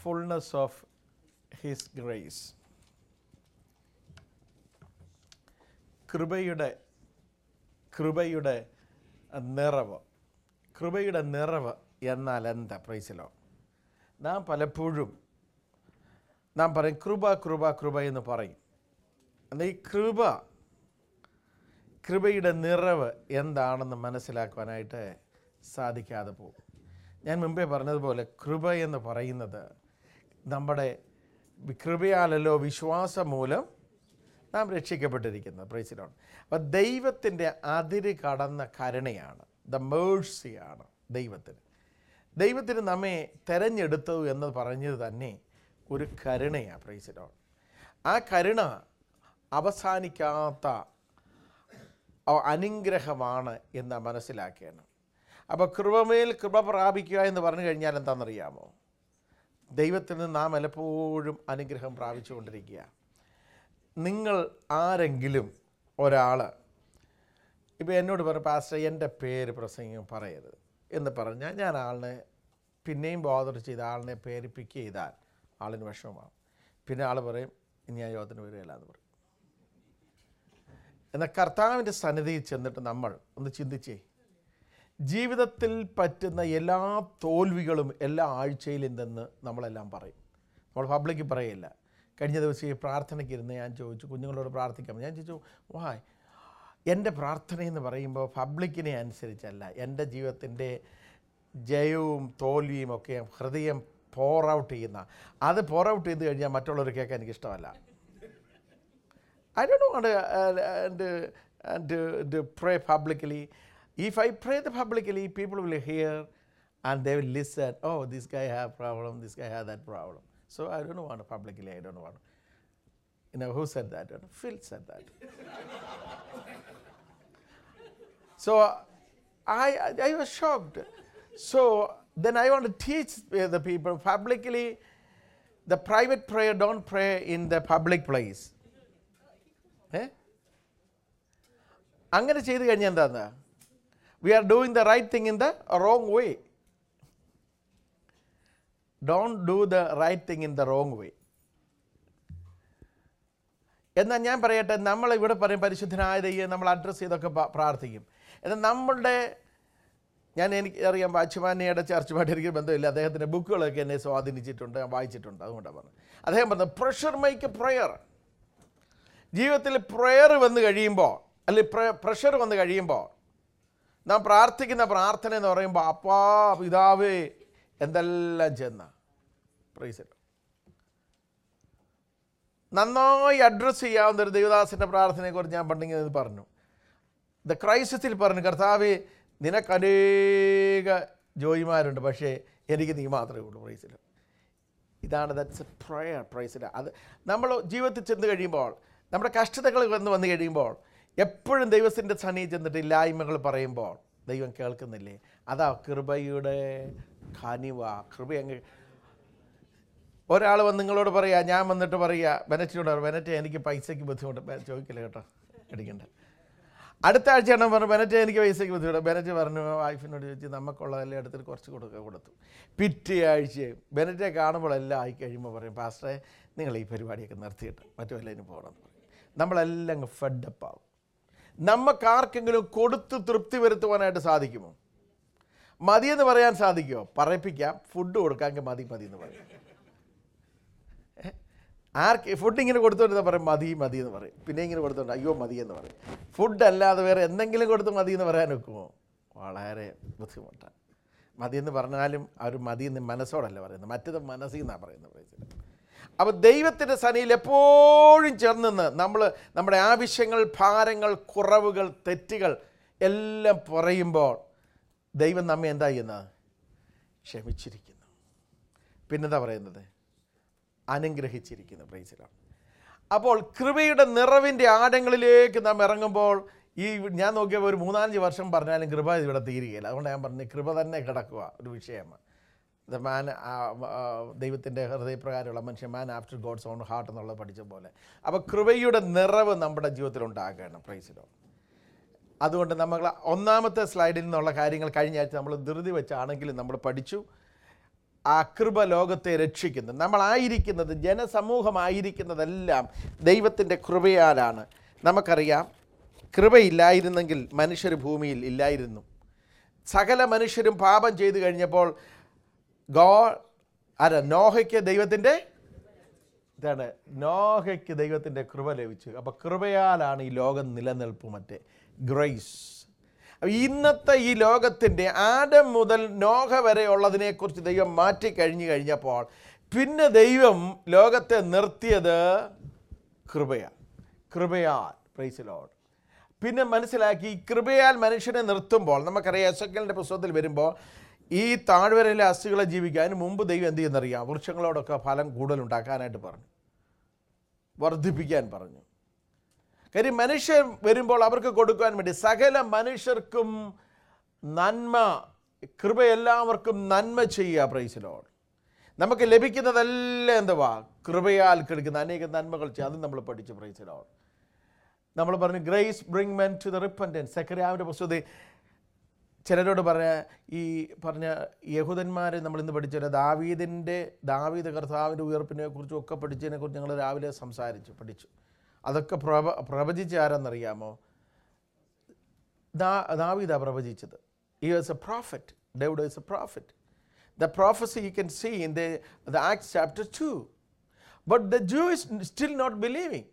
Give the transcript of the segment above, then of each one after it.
Fullness of his grace കൃപയുടെ കൃപയുടെ നിറവ് കൃപയുടെ നിറവ് എന്നാൽ എന്താ പ്രൈസിലോ നാം പലപ്പോഴും നാം പറയും കൃപ കൃപ കൃപ എന്ന് പറയും എന്നാൽ ഈ കൃപ കൃപയുടെ നിറവ് എന്താണെന്ന് മനസ്സിലാക്കുവാനായിട്ട് സാധിക്കാതെ പോകും ഞാൻ മുമ്പേ പറഞ്ഞതുപോലെ കൃപ എന്ന് പറയുന്നത് നമ്മുടെ കൃപയാലല്ലോ വിശ്വാസം മൂലം നാം രക്ഷിക്കപ്പെട്ടിരിക്കുന്നത് പ്രൈസിലോൺ അപ്പം ദൈവത്തിൻ്റെ അതിര് കടന്ന കരുണയാണ് ദ മേഴ്സിയാണ് ദൈവത്തിന് ദൈവത്തിന് നമ്മെ തെരഞ്ഞെടുത്തു എന്ന് പറഞ്ഞത് തന്നെ ഒരു കരുണയാണ് പ്രൈസിലോൺ ആ കരുണ അവസാനിക്കാത്ത അ- അനുഗ്രഹമാണ് എന്ന് മനസ്സിലാക്കണം അപ്പോൾ കൃപമേൽ കൃപ പ്രാപിക്കുക എന്ന് പറഞ്ഞു കഴിഞ്ഞാൽ എന്താണെന്നറിയാമോ ദൈവത്തിൽ നിന്ന് നാം എപ്പോഴും അനുഗ്രഹം പ്രാപിച്ചുകൊണ്ടിരിക്കുക നിങ്ങൾ ആരെങ്കിലും ഒരാൾ ഇപ്പോൾ എന്നോട് പറഞ്ഞു പാസ്റ്റർ എൻ്റെ പേര് പ്രസംഗം പറയരുത് എന്ന് പറഞ്ഞാൽ ഞാൻ ആളിനെ പിന്നെയും ബോധർ ചെയ്ത് ആളിനെ പേര് പിക്ക് ചെയ്താൽ ആളിന് വിഷമമാണ് പിന്നെ ആൾ പറയും ഇനി ആ യോഗത്തിന് വരികയില്ല എന്ന് പറയും എന്നാൽ കർത്താവിൻ്റെ സന്നിധിയിൽ ചെന്നിട്ട് നമ്മൾ ഒന്ന് ചിന്തിച്ചേ ജീവിതത്തിൽ പറ്റുന്ന എല്ലാ തോൽവികളും എല്ലാ ആഴ്ചയിലും നിന്ന് നമ്മളെല്ലാം പറയും നമ്മൾ പബ്ലിക്കിൽ പറയില്ല കഴിഞ്ഞ ദിവസം ഈ പ്രാർത്ഥനയ്ക്ക് ഇരുന്ന് ഞാൻ ചോദിച്ചു കുഞ്ഞുങ്ങളോട് പ്രാർത്ഥിക്കാം ഞാൻ ചോദിച്ചു വായ് എൻ്റെ പ്രാർത്ഥനയെന്ന് പറയുമ്പോൾ പബ്ലിക്കിനെ അനുസരിച്ചല്ല എൻ്റെ ജീവിതത്തിൻ്റെ ജയവും തോൽവിയും ഒക്കെ ഹൃദയം പോർ ഔട്ട് ചെയ്യുന്ന അത് പോർ ഔട്ട് ചെയ്ത് കഴിഞ്ഞാൽ മറ്റുള്ളവർ കേൾക്കാൻ എനിക്കിഷ്ടമല്ല I don't want to, uh, and, uh, and, uh, to pray publicly. If I pray the publicly, people will hear and they will listen. Oh, this guy have problem. This guy have that problem. So I don't want to publicly. I don't want. To. You know who said that? Phil said that. so I, I I was shocked. So then I want to teach uh, the people publicly. The private prayer don't pray in the public place. ഏ അങ്ങനെ ചെയ്ത് കഴിഞ്ഞാൽ എന്താന്ന് we are doing the right thing in the wrong way don't do the right thing in the wrong way എന്നാൽ ഞാൻ പറയട്ടെ നമ്മൾ ഇവിടെ പറയും പരിശുദ്ധനായ ദൈവം നമ്മൾ അഡ്രസ്സ് ചെയ്തൊക്കെ പ- പ്രാർത്ഥിക്കും എന്നാൽ നമ്മളുടെ ഞാൻ എനിക്ക് അറിയാം വാച്ച്മാനിയുടെ ചർച്ചുമായിട്ട് എനിക്ക് ബന്ധമില്ല അദ്ദേഹത്തിൻ്റെ ബുക്കുകളൊക്കെ എന്നെ സ്വാധീനിച്ചിട്ടുണ്ട് ഞാൻ വായിച്ചിട്ടുണ്ട് അതുകൊണ്ടാണ് പറഞ്ഞത് അദ്ദേഹം പറഞ്ഞത് പ്രഷർ മേക്ക് പ്രയർ ജീവിതത്തിൽ പ്രയർ വന്ന് കഴിയുമ്പോൾ അല്ലെങ്കിൽ പ്രഷർ വന്ന് കഴിയുമ്പോൾ നാം പ്രാർത്ഥിക്കുന്ന പ്രാർത്ഥന എന്ന് പറയുമ്പോൾ അപ്പാ പിതാവേ എന്തെല്ലാം ചെന്ന പ്രൈസ് നന്നായി അഡ്രസ്സ് ചെയ്യാവുന്ന ഒരു ദൈവദാസൻ്റെ പ്രാർത്ഥനയെക്കുറിച്ച് ഞാൻ പണ്ടിങ്ങനെ പറഞ്ഞു ദ ക്രൈസിസിൽ പറഞ്ഞു കർത്താവേ നിനക്ക് അനേക ജോയിമാരുണ്ട് പക്ഷേ എനിക്ക് നീ മാത്രമേ ഉള്ളൂ പ്രൈസിൽ ഇതാണ് ദാറ്റ്സ് എ പ്രയർ പ്രൈസിൽ അത് നമ്മൾ ജീവിതത്തിൽ ചെന്ന് കഴിയുമ്പോൾ നമ്മുടെ കഷ്ടതകൾ വന്ന് വന്നു കഴിയുമ്പോൾ എപ്പോഴും ദൈവത്തിൻ്റെ സന്നിധി ചെന്നിട്ട് ഇല്ലായ്മകൾ പറയുമ്പോൾ ദൈവം കേൾക്കുന്നില്ലേ അതാ കൃപയുടെ ഖനിവ കൃപ അങ്ങ് ഒരാൾ വന്ന് നിങ്ങളോട് പറയുക ഞാൻ വന്നിട്ട് പറയുക ബെനറ്റിനോട് പറയും ബെനറ്റ് എനിക്ക് പൈസയ്ക്ക് ബുദ്ധിമുട്ട് ബെ- ചോദിക്കില്ല കേട്ടോ അടിക്കണ്ട അടുത്ത ആഴ്ചയാണ് പറഞ്ഞു ബെനറ്റ് എനിക്ക് പൈസയ്ക്ക് ബുദ്ധിമുട്ട് ബെനറ്റ് പറഞ്ഞു വൈഫിനോട് ചോദിച്ചു നമുക്കുള്ളതെല്ലാം എടുത്തിട്ട് കുറച്ച് കൊടുക്കുക കൊടുത്തു പിറ്റേ ആഴ്ചയും ബെനറ്റെ കാണുമ്പോഴെല്ലാം ആയി കഴിയുമ്പോൾ പറയും പാസ്റ്ററെ നിങ്ങൾ ഈ പരിപാടിയൊക്കെ നിർത്തിയിട്ട് മറ്റു വല്ലതിനും പോകണം എന്ന് പറയും നമ്മളെല്ലാം അങ്ങ് ഫെഡപ്പ് ആവും നമുക്ക് ആർക്കെങ്കിലും കൊടുത്ത് തൃപ്തി വരുത്തുവാനായിട്ട് സാധിക്കുമോ മതിയെന്ന് പറയാൻ സാധിക്കുമോ പറയിപ്പിക്കാം ഫുഡ് കൊടുക്കാമെങ്കിൽ മതി മതി എന്ന് പറയും ആർക്ക് ഫുഡ് ഇങ്ങനെ കൊടുത്തോണ്ട് പറയും മതി മതി എന്ന് പറയും പിന്നെ ഇങ്ങനെ കൊടുത്തോണ്ട് അയ്യോ മതി എന്ന് പറയും ഫുഡ് അല്ലാതെ വേറെ എന്തെങ്കിലും കൊടുത്ത് മതി എന്ന് പറയാൻ ഒക്കുമോ വളരെ ബുദ്ധിമുട്ടാണ് മതി എന്ന് പറഞ്ഞാലും അവർ മതി എന്ന് മനസ്സോടല്ല പറയുന്നത് മറ്റത് മനസ്സിൽ നിന്നാണ് പറയുന്നത് പ്രൈസിൽ അപ്പോൾ ദൈവത്തിൻ്റെ സനിയിൽ എപ്പോഴും ചേർന്ന് നിന്ന് നമ്മൾ നമ്മുടെ ആവശ്യങ്ങൾ ഭാരങ്ങൾ കുറവുകൾ തെറ്റുകൾ എല്ലാം പറയുമ്പോൾ ദൈവം നമ്മെ എന്താ ചെയ്യുന്നത് ക്ഷമിച്ചിരിക്കുന്നു പിന്നെന്താ പറയുന്നത് അനുഗ്രഹിച്ചിരിക്കുന്നു പ്രൈസിലാണ് അപ്പോൾ കൃപയുടെ നിറവിൻ്റെ ആഴങ്ങളിലേക്ക് നാം ഇറങ്ങുമ്പോൾ ഈ ഞാൻ നോക്കിയപ്പോൾ ഒരു മൂന്നാലഞ്ച് വർഷം പറഞ്ഞാലും കൃപ ഇവിടെ തീരുകയില്ല അതുകൊണ്ട് ഞാൻ പറഞ്ഞു കൃപ തന്നെ കിടക്കുക ഒരു വിഷയമാണ് ദ മാൻ ദൈവത്തിൻ്റെ ഹൃദയപ്രകാരമുള്ള മനുഷ്യൻ man after God's own heart എന്നുള്ളത് പഠിച്ച പോലെ അപ്പോൾ കൃപയുടെ നിറവ് നമ്മുടെ ജീവിതത്തിൽ ഉണ്ടാകണം പ്രൈസിലോ അതുകൊണ്ട് നമ്മൾ ഒന്നാമത്തെ സ്ലൈഡിൽ നിന്നുള്ള കാര്യങ്ങൾ കഴിഞ്ഞ ആഴ്ച നമ്മൾ ധൃതി വെച്ചാണെങ്കിലും നമ്മൾ പഠിച്ചു ആ കൃപ ലോകത്തെ രക്ഷിക്കുന്നത് നമ്മളായിരിക്കുന്നത് ജനസമൂഹമായിരിക്കുന്നതെല്ലാം ദൈവത്തിൻ്റെ കൃപയാലാണ് നമുക്കറിയാം കൃപയില്ലായിരുന്നെങ്കിൽ മനുഷ്യർ ഭൂമിയിൽ ഇല്ലായിരുന്നു സകല മനുഷ്യരും പാപം ചെയ്തു കഴിഞ്ഞപ്പോൾ ഗോ ആര നോഹയ്ക്ക് ദൈവത്തിൻ്റെ ഇതാണ് നോഹയ്ക്ക് ദൈവത്തിൻ്റെ കൃപ ലഭിച്ചു അപ്പോൾ കൃപയാലാണ് ഈ ലോകം നിലനിൽപ്പ് മറ്റേ ഗ്രേസ് അപ്പോൾ ഇന്നത്തെ ഈ ലോകത്തിൻ്റെ ആദം മുതൽ നോഹ വരെ ഉള്ളതിനെക്കുറിച്ച് ദൈവം മാറ്റി കഴിഞ്ഞു കഴിഞ്ഞപ്പോൾ പിന്നെ ദൈവം ലോകത്തെ നിർത്തിയത് കൃപയാണ് കൃപയാൽ പ്രൈസ് ലോഡ് പിന്നെ മനസ്സിലാക്കി ഈ കൃപയാൽ മനുഷ്യനെ നിർത്തുമ്പോൾ നമുക്കറിയാം എസക്കലിൻ്റെ പുസ്തകത്തിൽ വരുമ്പോൾ ഈ താഴ്വരയിലെ അസ്ഥികളെ ജീവിക്കാൻ അതിന് മുമ്പ് ദൈവം എന്ത് ചെയ്യുന്നറിയാം വൃക്ഷങ്ങളോടൊക്കെ ഫലം കൂടുതലുണ്ടാക്കാനായിട്ട് പറഞ്ഞു വർദ്ധിപ്പിക്കാൻ പറഞ്ഞു കാര്യം മനുഷ്യർ വരുമ്പോൾ അവർക്ക് കൊടുക്കുവാൻ വേണ്ടി സകല മനുഷ്യർക്കും നന്മ കൃപ എല്ലാവർക്കും നന്മ ചെയ്യുക പ്രൈസിലോട് നമുക്ക് ലഭിക്കുന്നതെല്ലാം എന്തുവാ കൃപയാൽ കിടക്കുന്ന അനേക നന്മകൾ ചെയ്യും അതും നമ്മൾ പഠിച്ചു പ്രൈസിലോട് നമ്മൾ പറഞ്ഞു grace bring men to the repentance സെക്രയാവിൻ്റെ പുസ്തകത്തിൽ ചിലരോട് പറഞ്ഞ ഈ പറഞ്ഞ യഹൂദന്മാരെ നമ്മൾ ഇന്ന് പഠിച്ചത് ദാവീദിൻ്റെ ദാവീദ് കർത്താവിൻ്റെ ഉയർപ്പിനെ കുറിച്ചും ഒക്കെ പഠിച്ചതിനെ കുറിച്ച് ഞങ്ങൾ രാവിലെ സംസാരിച്ചു പഠിച്ചു അതൊക്കെ പ്രവ പ്രവചിച്ച ആരെന്നറിയാമോ ദാ ദാവീദാ പ്രവചിച്ചത് ഈ was a prophet David is a prophet the prophecy you can see in the the act chapter two but the Jew is still not believing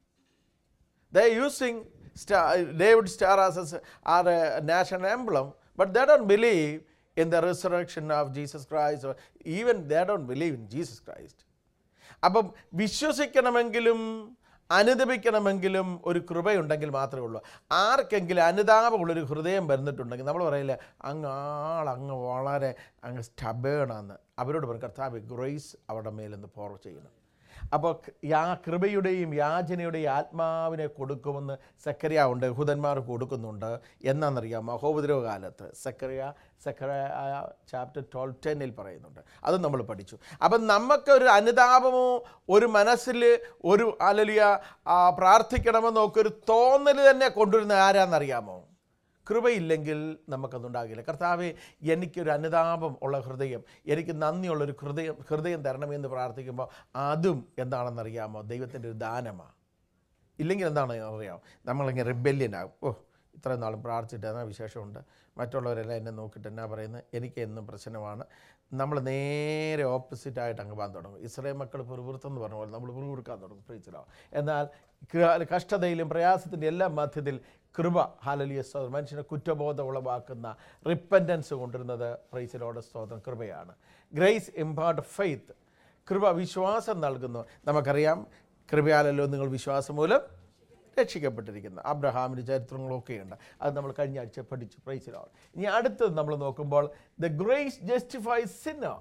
They're using star, David star as a, as a national emblem, but they don't believe in the resurrection of Jesus Christ, or even they don't believe in Jesus Christ. അപ്പം വിശ്വസിക്കണമെങ്കിലും അനുദപിക്കണമെങ്കിലും ഒരു കൃപയുണ്ടെങ്കിൽ മാത്രമേ ഉള്ളൂ ആർക്കെങ്കിലും അനുതാപമുള്ളൊരു ഹൃദയം വരുന്നിട്ടുണ്ടെങ്കിൽ നമ്മൾ പറയില്ല അങ്ങ് ആൾ അങ്ങ് വളരെ അങ്ങ് സ്റ്റബേണാന്ന് അവരോട് പറയും കർത്താവ് ഗ്രേസ് അവരുടെ മേലെന്ന് പോർ ചെയ്യണം അപ്പോൾ യാ കൃപയുടെയും യാചനയുടെയും ആത്മാവിനെ കൊടുക്കുമെന്ന് സക്കറിയ ഉണ്ട് യഹൂദന്മാർ കൊടുക്കുന്നുണ്ട് എന്നാണെന്നറിയാം മഹോപദ്രവ കാലത്ത് സക്കറിയ സക്കറിയ ചാപ്റ്റർ ട്വൽവ് ടെന്നിൽ പറയുന്നുണ്ട് അത് നമ്മൾ പഠിച്ചു അപ്പം നമുക്കൊരു അനുതാപമോ ഒരു മനസ്സിൽ ഒരു അലലിയ പ്രാർത്ഥിക്കണമെന്നോ ഒക്കെ ഒരു തോന്നൽ തന്നെ കൊണ്ടുവരുന്ന ആരാന്നറിയാമോ കൃപയില്ലെങ്കിൽ നമുക്കതുണ്ടാകില്ല കർത്താവെ എനിക്കൊരു അനുതാപം ഉള്ള ഹൃദയം എനിക്ക് നന്ദിയുള്ളൊരു ഹൃദയം ഹൃദയം തരണമെന്ന് പ്രാർത്ഥിക്കുമ്പോൾ അതും എന്താണെന്നറിയാമോ ദൈവത്തിൻ്റെ ഒരു ദാനമാണ് ഇല്ലെങ്കിൽ എന്താണ് അറിയാമോ നമ്മളിങ്ങനെ റിബല്യനാകും ഓ ഇത്രയും നാളും പ്രാർത്ഥിച്ചിട്ട് എന്നാ വിശേഷമുണ്ട് മറ്റുള്ളവരെല്ലാം എന്നെ നോക്കിയിട്ട് എന്നാ പറയുന്നത് എനിക്ക് എന്നും പ്രശ്നമാണ് നമ്മൾ നേരെ ഓപ്പോസിറ്റായിട്ട് അങ്ങ് പോകാൻ തുടങ്ങും ഇസ്രായേൽ മക്കൾ പിറുപിറുത്തെന്ന് പറഞ്ഞ പോലെ നമ്മൾ പിറുപിറുക്കാൻ തുടങ്ങും പ്രീച്ചിലാവും എന്നാൽ ക- കഷ്ടതയിലും പ്രയാസത്തിൻ്റെ എല്ലാ മധ്യത്തിൽ കൃപ ഹാലലിയ സ്തോത്രം മനുഷ്യനെ കുറ്റബോധം ഉളവാക്കുന്ന റിപ്പൻറ്റൻസ് കൊണ്ടുവരുന്നത് പ്രൈസിലോടെ സ്തോത്രം കൃപയാണ് ഗ്രേസ് ഇമ്പാർട്ട് ഫെയ്ത്ത് കൃപ വിശ്വാസം നൽകുന്നു നമുക്കറിയാം കൃപയാലല്ലോ നിങ്ങൾ വിശ്വാസം മൂലം രക്ഷിക്കപ്പെട്ടിരിക്കുന്നത് അബ്രഹാമിൻ്റെ ചരിത്രങ്ങളൊക്കെയുണ്ട് അത് നമ്മൾ കഴിഞ്ഞ ആഴ്ച പഠിച്ചു പ്രൈസിലാണ് ഇനി അടുത്തത് നമ്മൾ നോക്കുമ്പോൾ ദ ഗ്രേസ് ജസ്റ്റിഫൈസ് സിന്നർ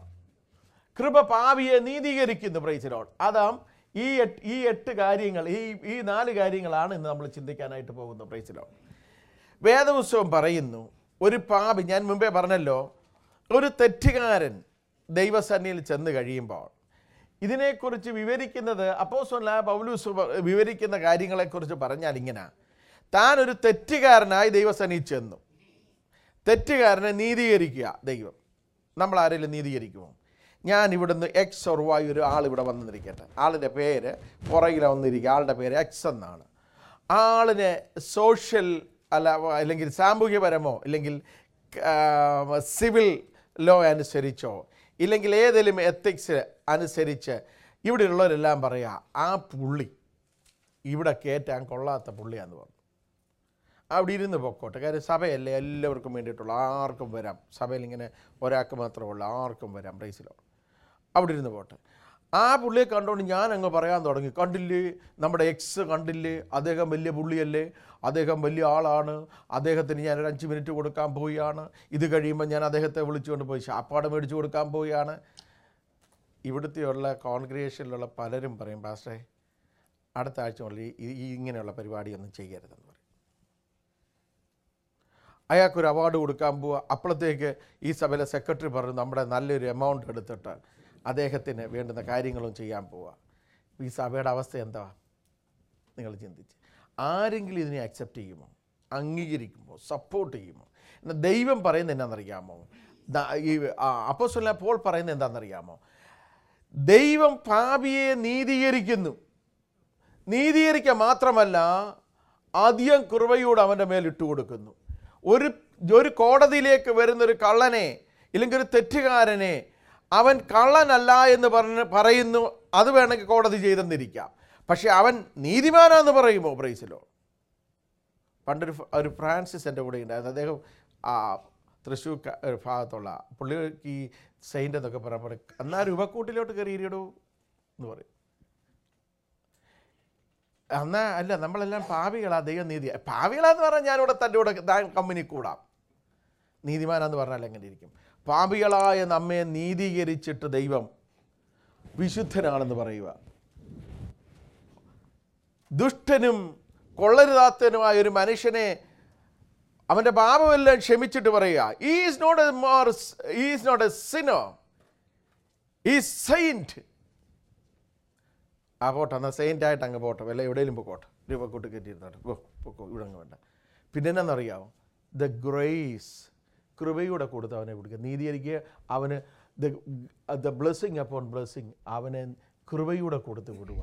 കൃപ പാവിയെ നീതീകരിക്കുന്നു പ്രൈസിലോൾ അതാം ഈ എട്ട് ഈ എട്ട് കാര്യങ്ങൾ ഈ ഈ നാല് കാര്യങ്ങളാണ് ഇന്ന് നമ്മൾ ചിന്തിക്കാനായിട്ട് പോകുന്നത് പ്രൈസിലോൾ വേദപുസ്തകം പറയുന്നു ഒരു പാപി ഞാൻ മുമ്പേ പറഞ്ഞല്ലോ ഒരു തെറ്റുകാരൻ ദൈവസന്നിയിൽ ചെന്ന് കഴിയുമ്പോൾ ഇതിനെക്കുറിച്ച് വിവരിക്കുന്നത് അപ്പോസ്വല പൗലൂസ് പ- വിവരിക്കുന്ന കാര്യങ്ങളെക്കുറിച്ച് പറഞ്ഞാൽ ഇങ്ങനെ താൻ ഒരു തെറ്റുകാരനായി ദൈവസന്നിയിൽ ചെന്നു തെറ്റുകാരനെ നീതീകരിക്കുക ദൈവം നമ്മൾ ആരെങ്കിലും നീതീകരിക്കുമോ ഞാൻ ഇവിടുന്ന് എക്സ് ഓർ വൈ ഒരു ആൾ ഇവിടെ വന്നിരിക്കട്ടെ ആളിൻ്റെ പേര് പുറകിൽ വന്നിരിക്കുക ആളുടെ പേര് എക്സ് എന്നാണ് ആളിന് സോഷ്യൽ അല്ല അല്ലെങ്കിൽ സാമൂഹ്യപരമോ അല്ലെങ്കിൽ സിവിൽ ലോ അനുസരിച്ചോ ഇല്ലെങ്കിൽ ഏതെങ്കിലും എത്തിക്സ് അനുസരിച്ച് ഇവിടെയുള്ളവരെല്ലാം പറയുക ആ പുള്ളി ഇവിടെ കയറ്റാൻ കൊള്ളാത്ത പുള്ളിയാന്ന് പറഞ്ഞു അവിടെ ഇരുന്ന് പൊക്കോട്ടെ കാര്യം സഭയല്ലേ എല്ലാവർക്കും വേണ്ടിയിട്ടുള്ള ആർക്കും വരാം സഭയിൽ ഇങ്ങനെ ഒരാൾക്ക് മാത്രമുള്ള ആർക്കും വരാം പ്രൈസിലോ അവിടെ ഇരുന്ന് പോട്ടെ ആ പുള്ളിയെ കണ്ടുകൊണ്ട് ഞാൻ അങ്ങ് പറയാൻ തുടങ്ങി കണ്ടില്ലേ നമ്മുടെ എക്സ് കണ്ടില്ലേ അദ്ദേഹം വലിയ പുള്ളിയല്ലേ അദ്ദേഹം വലിയ ആളാണ് അദ്ദേഹത്തിന് ഞാൻ ഒരു അഞ്ച് മിനിറ്റ് കൊടുക്കാൻ പോവുകയാണ് ഇത് കഴിയുമ്പോൾ ഞാൻ അദ്ദേഹത്തെ വിളിച്ചുകൊണ്ട് പോയി ശാപ്പാട് മേടിച്ചു കൊടുക്കാൻ പോവുകയാണ് ഇവിടുത്തെയുള്ള കോൺഗ്രിയേഷനിലുള്ള പലരും പറയും പാസ്റ്റേ അടുത്ത ആഴ്ച മുതൽ ഈ ഈ ഇങ്ങനെയുള്ള പരിപാടിയൊന്നും ചെയ്യരുതെന്ന് പറയും അയാൾക്കൊരു അവാർഡ് കൊടുക്കാൻ പോവുക അപ്പോഴത്തേക്ക് ഈ സഭയിലെ സെക്രട്ടറി പറഞ്ഞു നമ്മുടെ നല്ലൊരു എമൗണ്ട് എടുത്തിട്ട് അദ്ദേഹത്തിന് വേണ്ടുന്ന കാര്യങ്ങളും ചെയ്യാൻ പോവുക ഈ സഭയുടെ അവസ്ഥ എന്താ നിങ്ങൾ ചിന്തിച്ച് ആരെങ്കിലും ഇതിനെ അക്സെപ്റ്റ് ചെയ്യുമോ അംഗീകരിക്കുമോ സപ്പോർട്ട് ചെയ്യുമോ എന്നാൽ ദൈവം പറയുന്നത് എന്നാണെന്നറിയാമോ ദ- ഈ അപ്പോസ്വല പോൾ പറയുന്നത് എന്താണെന്നറിയാമോ ദൈവം പാപിയെ നീതീകരിക്കുന്നു നീതീകരിക്കുക മാത്രമല്ല അധികം കൃപയോട് അവൻ്റെ മേൽ ഇട്ട് കൊടുക്കുന്നു ഒരു ഒരു കോടതിയിലേക്ക് വരുന്നൊരു കള്ളനെ ഇല്ലെങ്കിൽ ഒരു തെറ്റുകാരനെ അവൻ കള്ളനല്ല എന്ന് പറഞ്ഞ് പറയുന്നു അത് വേണമെങ്കിൽ കോടതി ചെയ്തെന്നിരിക്കാം പക്ഷെ അവൻ നീതിമാനാന്ന് പറയുമോ പ്രൈസിലോ പണ്ടൊരു ഫ- ഒരു ഫ്രാൻസിസ് എൻ്റെ കൂടെ ഉണ്ടായിരുന്നു അദ്ദേഹം ആ തൃശ്ശൂർ ക- ഒരു ഭാഗത്തുള്ള പുള്ളിക്ക് ഈ സെയിൻ്റ് എന്നൊക്കെ പറയുമ്പോൾ എന്നാ രൂപക്കൂട്ടിലോട്ട് കയറിയിടൂ എന്ന് പറയും എന്നാ അല്ല നമ്മളെല്ലാം പാവികളാ ദൈവം നീതി പാവികളാന്ന് പറഞ്ഞാൽ ഞാനിവിടെ തൻ്റെ കൂടെ ദാ- കമ്പനി കൂടാം നീതിമാനാന്ന് പറഞ്ഞാൽ എങ്ങനെ ഇരിക്കും പാപികളായ നമ്മെ നീതീകരിച്ചിട്ട് ദൈവം വിശുദ്ധനാണെന്ന് പറയുക ദുഷ്ടനും കൊള്ളരുതാത്തനുമായ ഒരു മനുഷ്യനെ അവൻ്റെ പാപമെല്ലാം ക്ഷമിച്ചിട്ട് പറയുക is not a more is not a sinner ഈ സെയിൻറ്റ് ആ പോട്ടെ എന്നാൽ സെയിൻ്റ് ആയിട്ട് അങ്ങ് പോട്ടെ വല്ല എവിടെയെങ്കിലും പോട്ടെ രൂപക്കൂട്ട് കയറ്റിയിരുന്നോട്ടെ പോ പൊക്കോ ഇവിടെ അങ്ങ് വേണ്ട പിന്നെ എന്നാണെന്നറിയാമോ ദ ഗ്രേസ് കൃപയുടെ കൊടുത്ത് അവനെ പിടിക്കുക നീതീകരിക്കുക അവന് the the blessing upon blessing അവനെ കൃപയുടെ കൊടുത്ത് വിടുക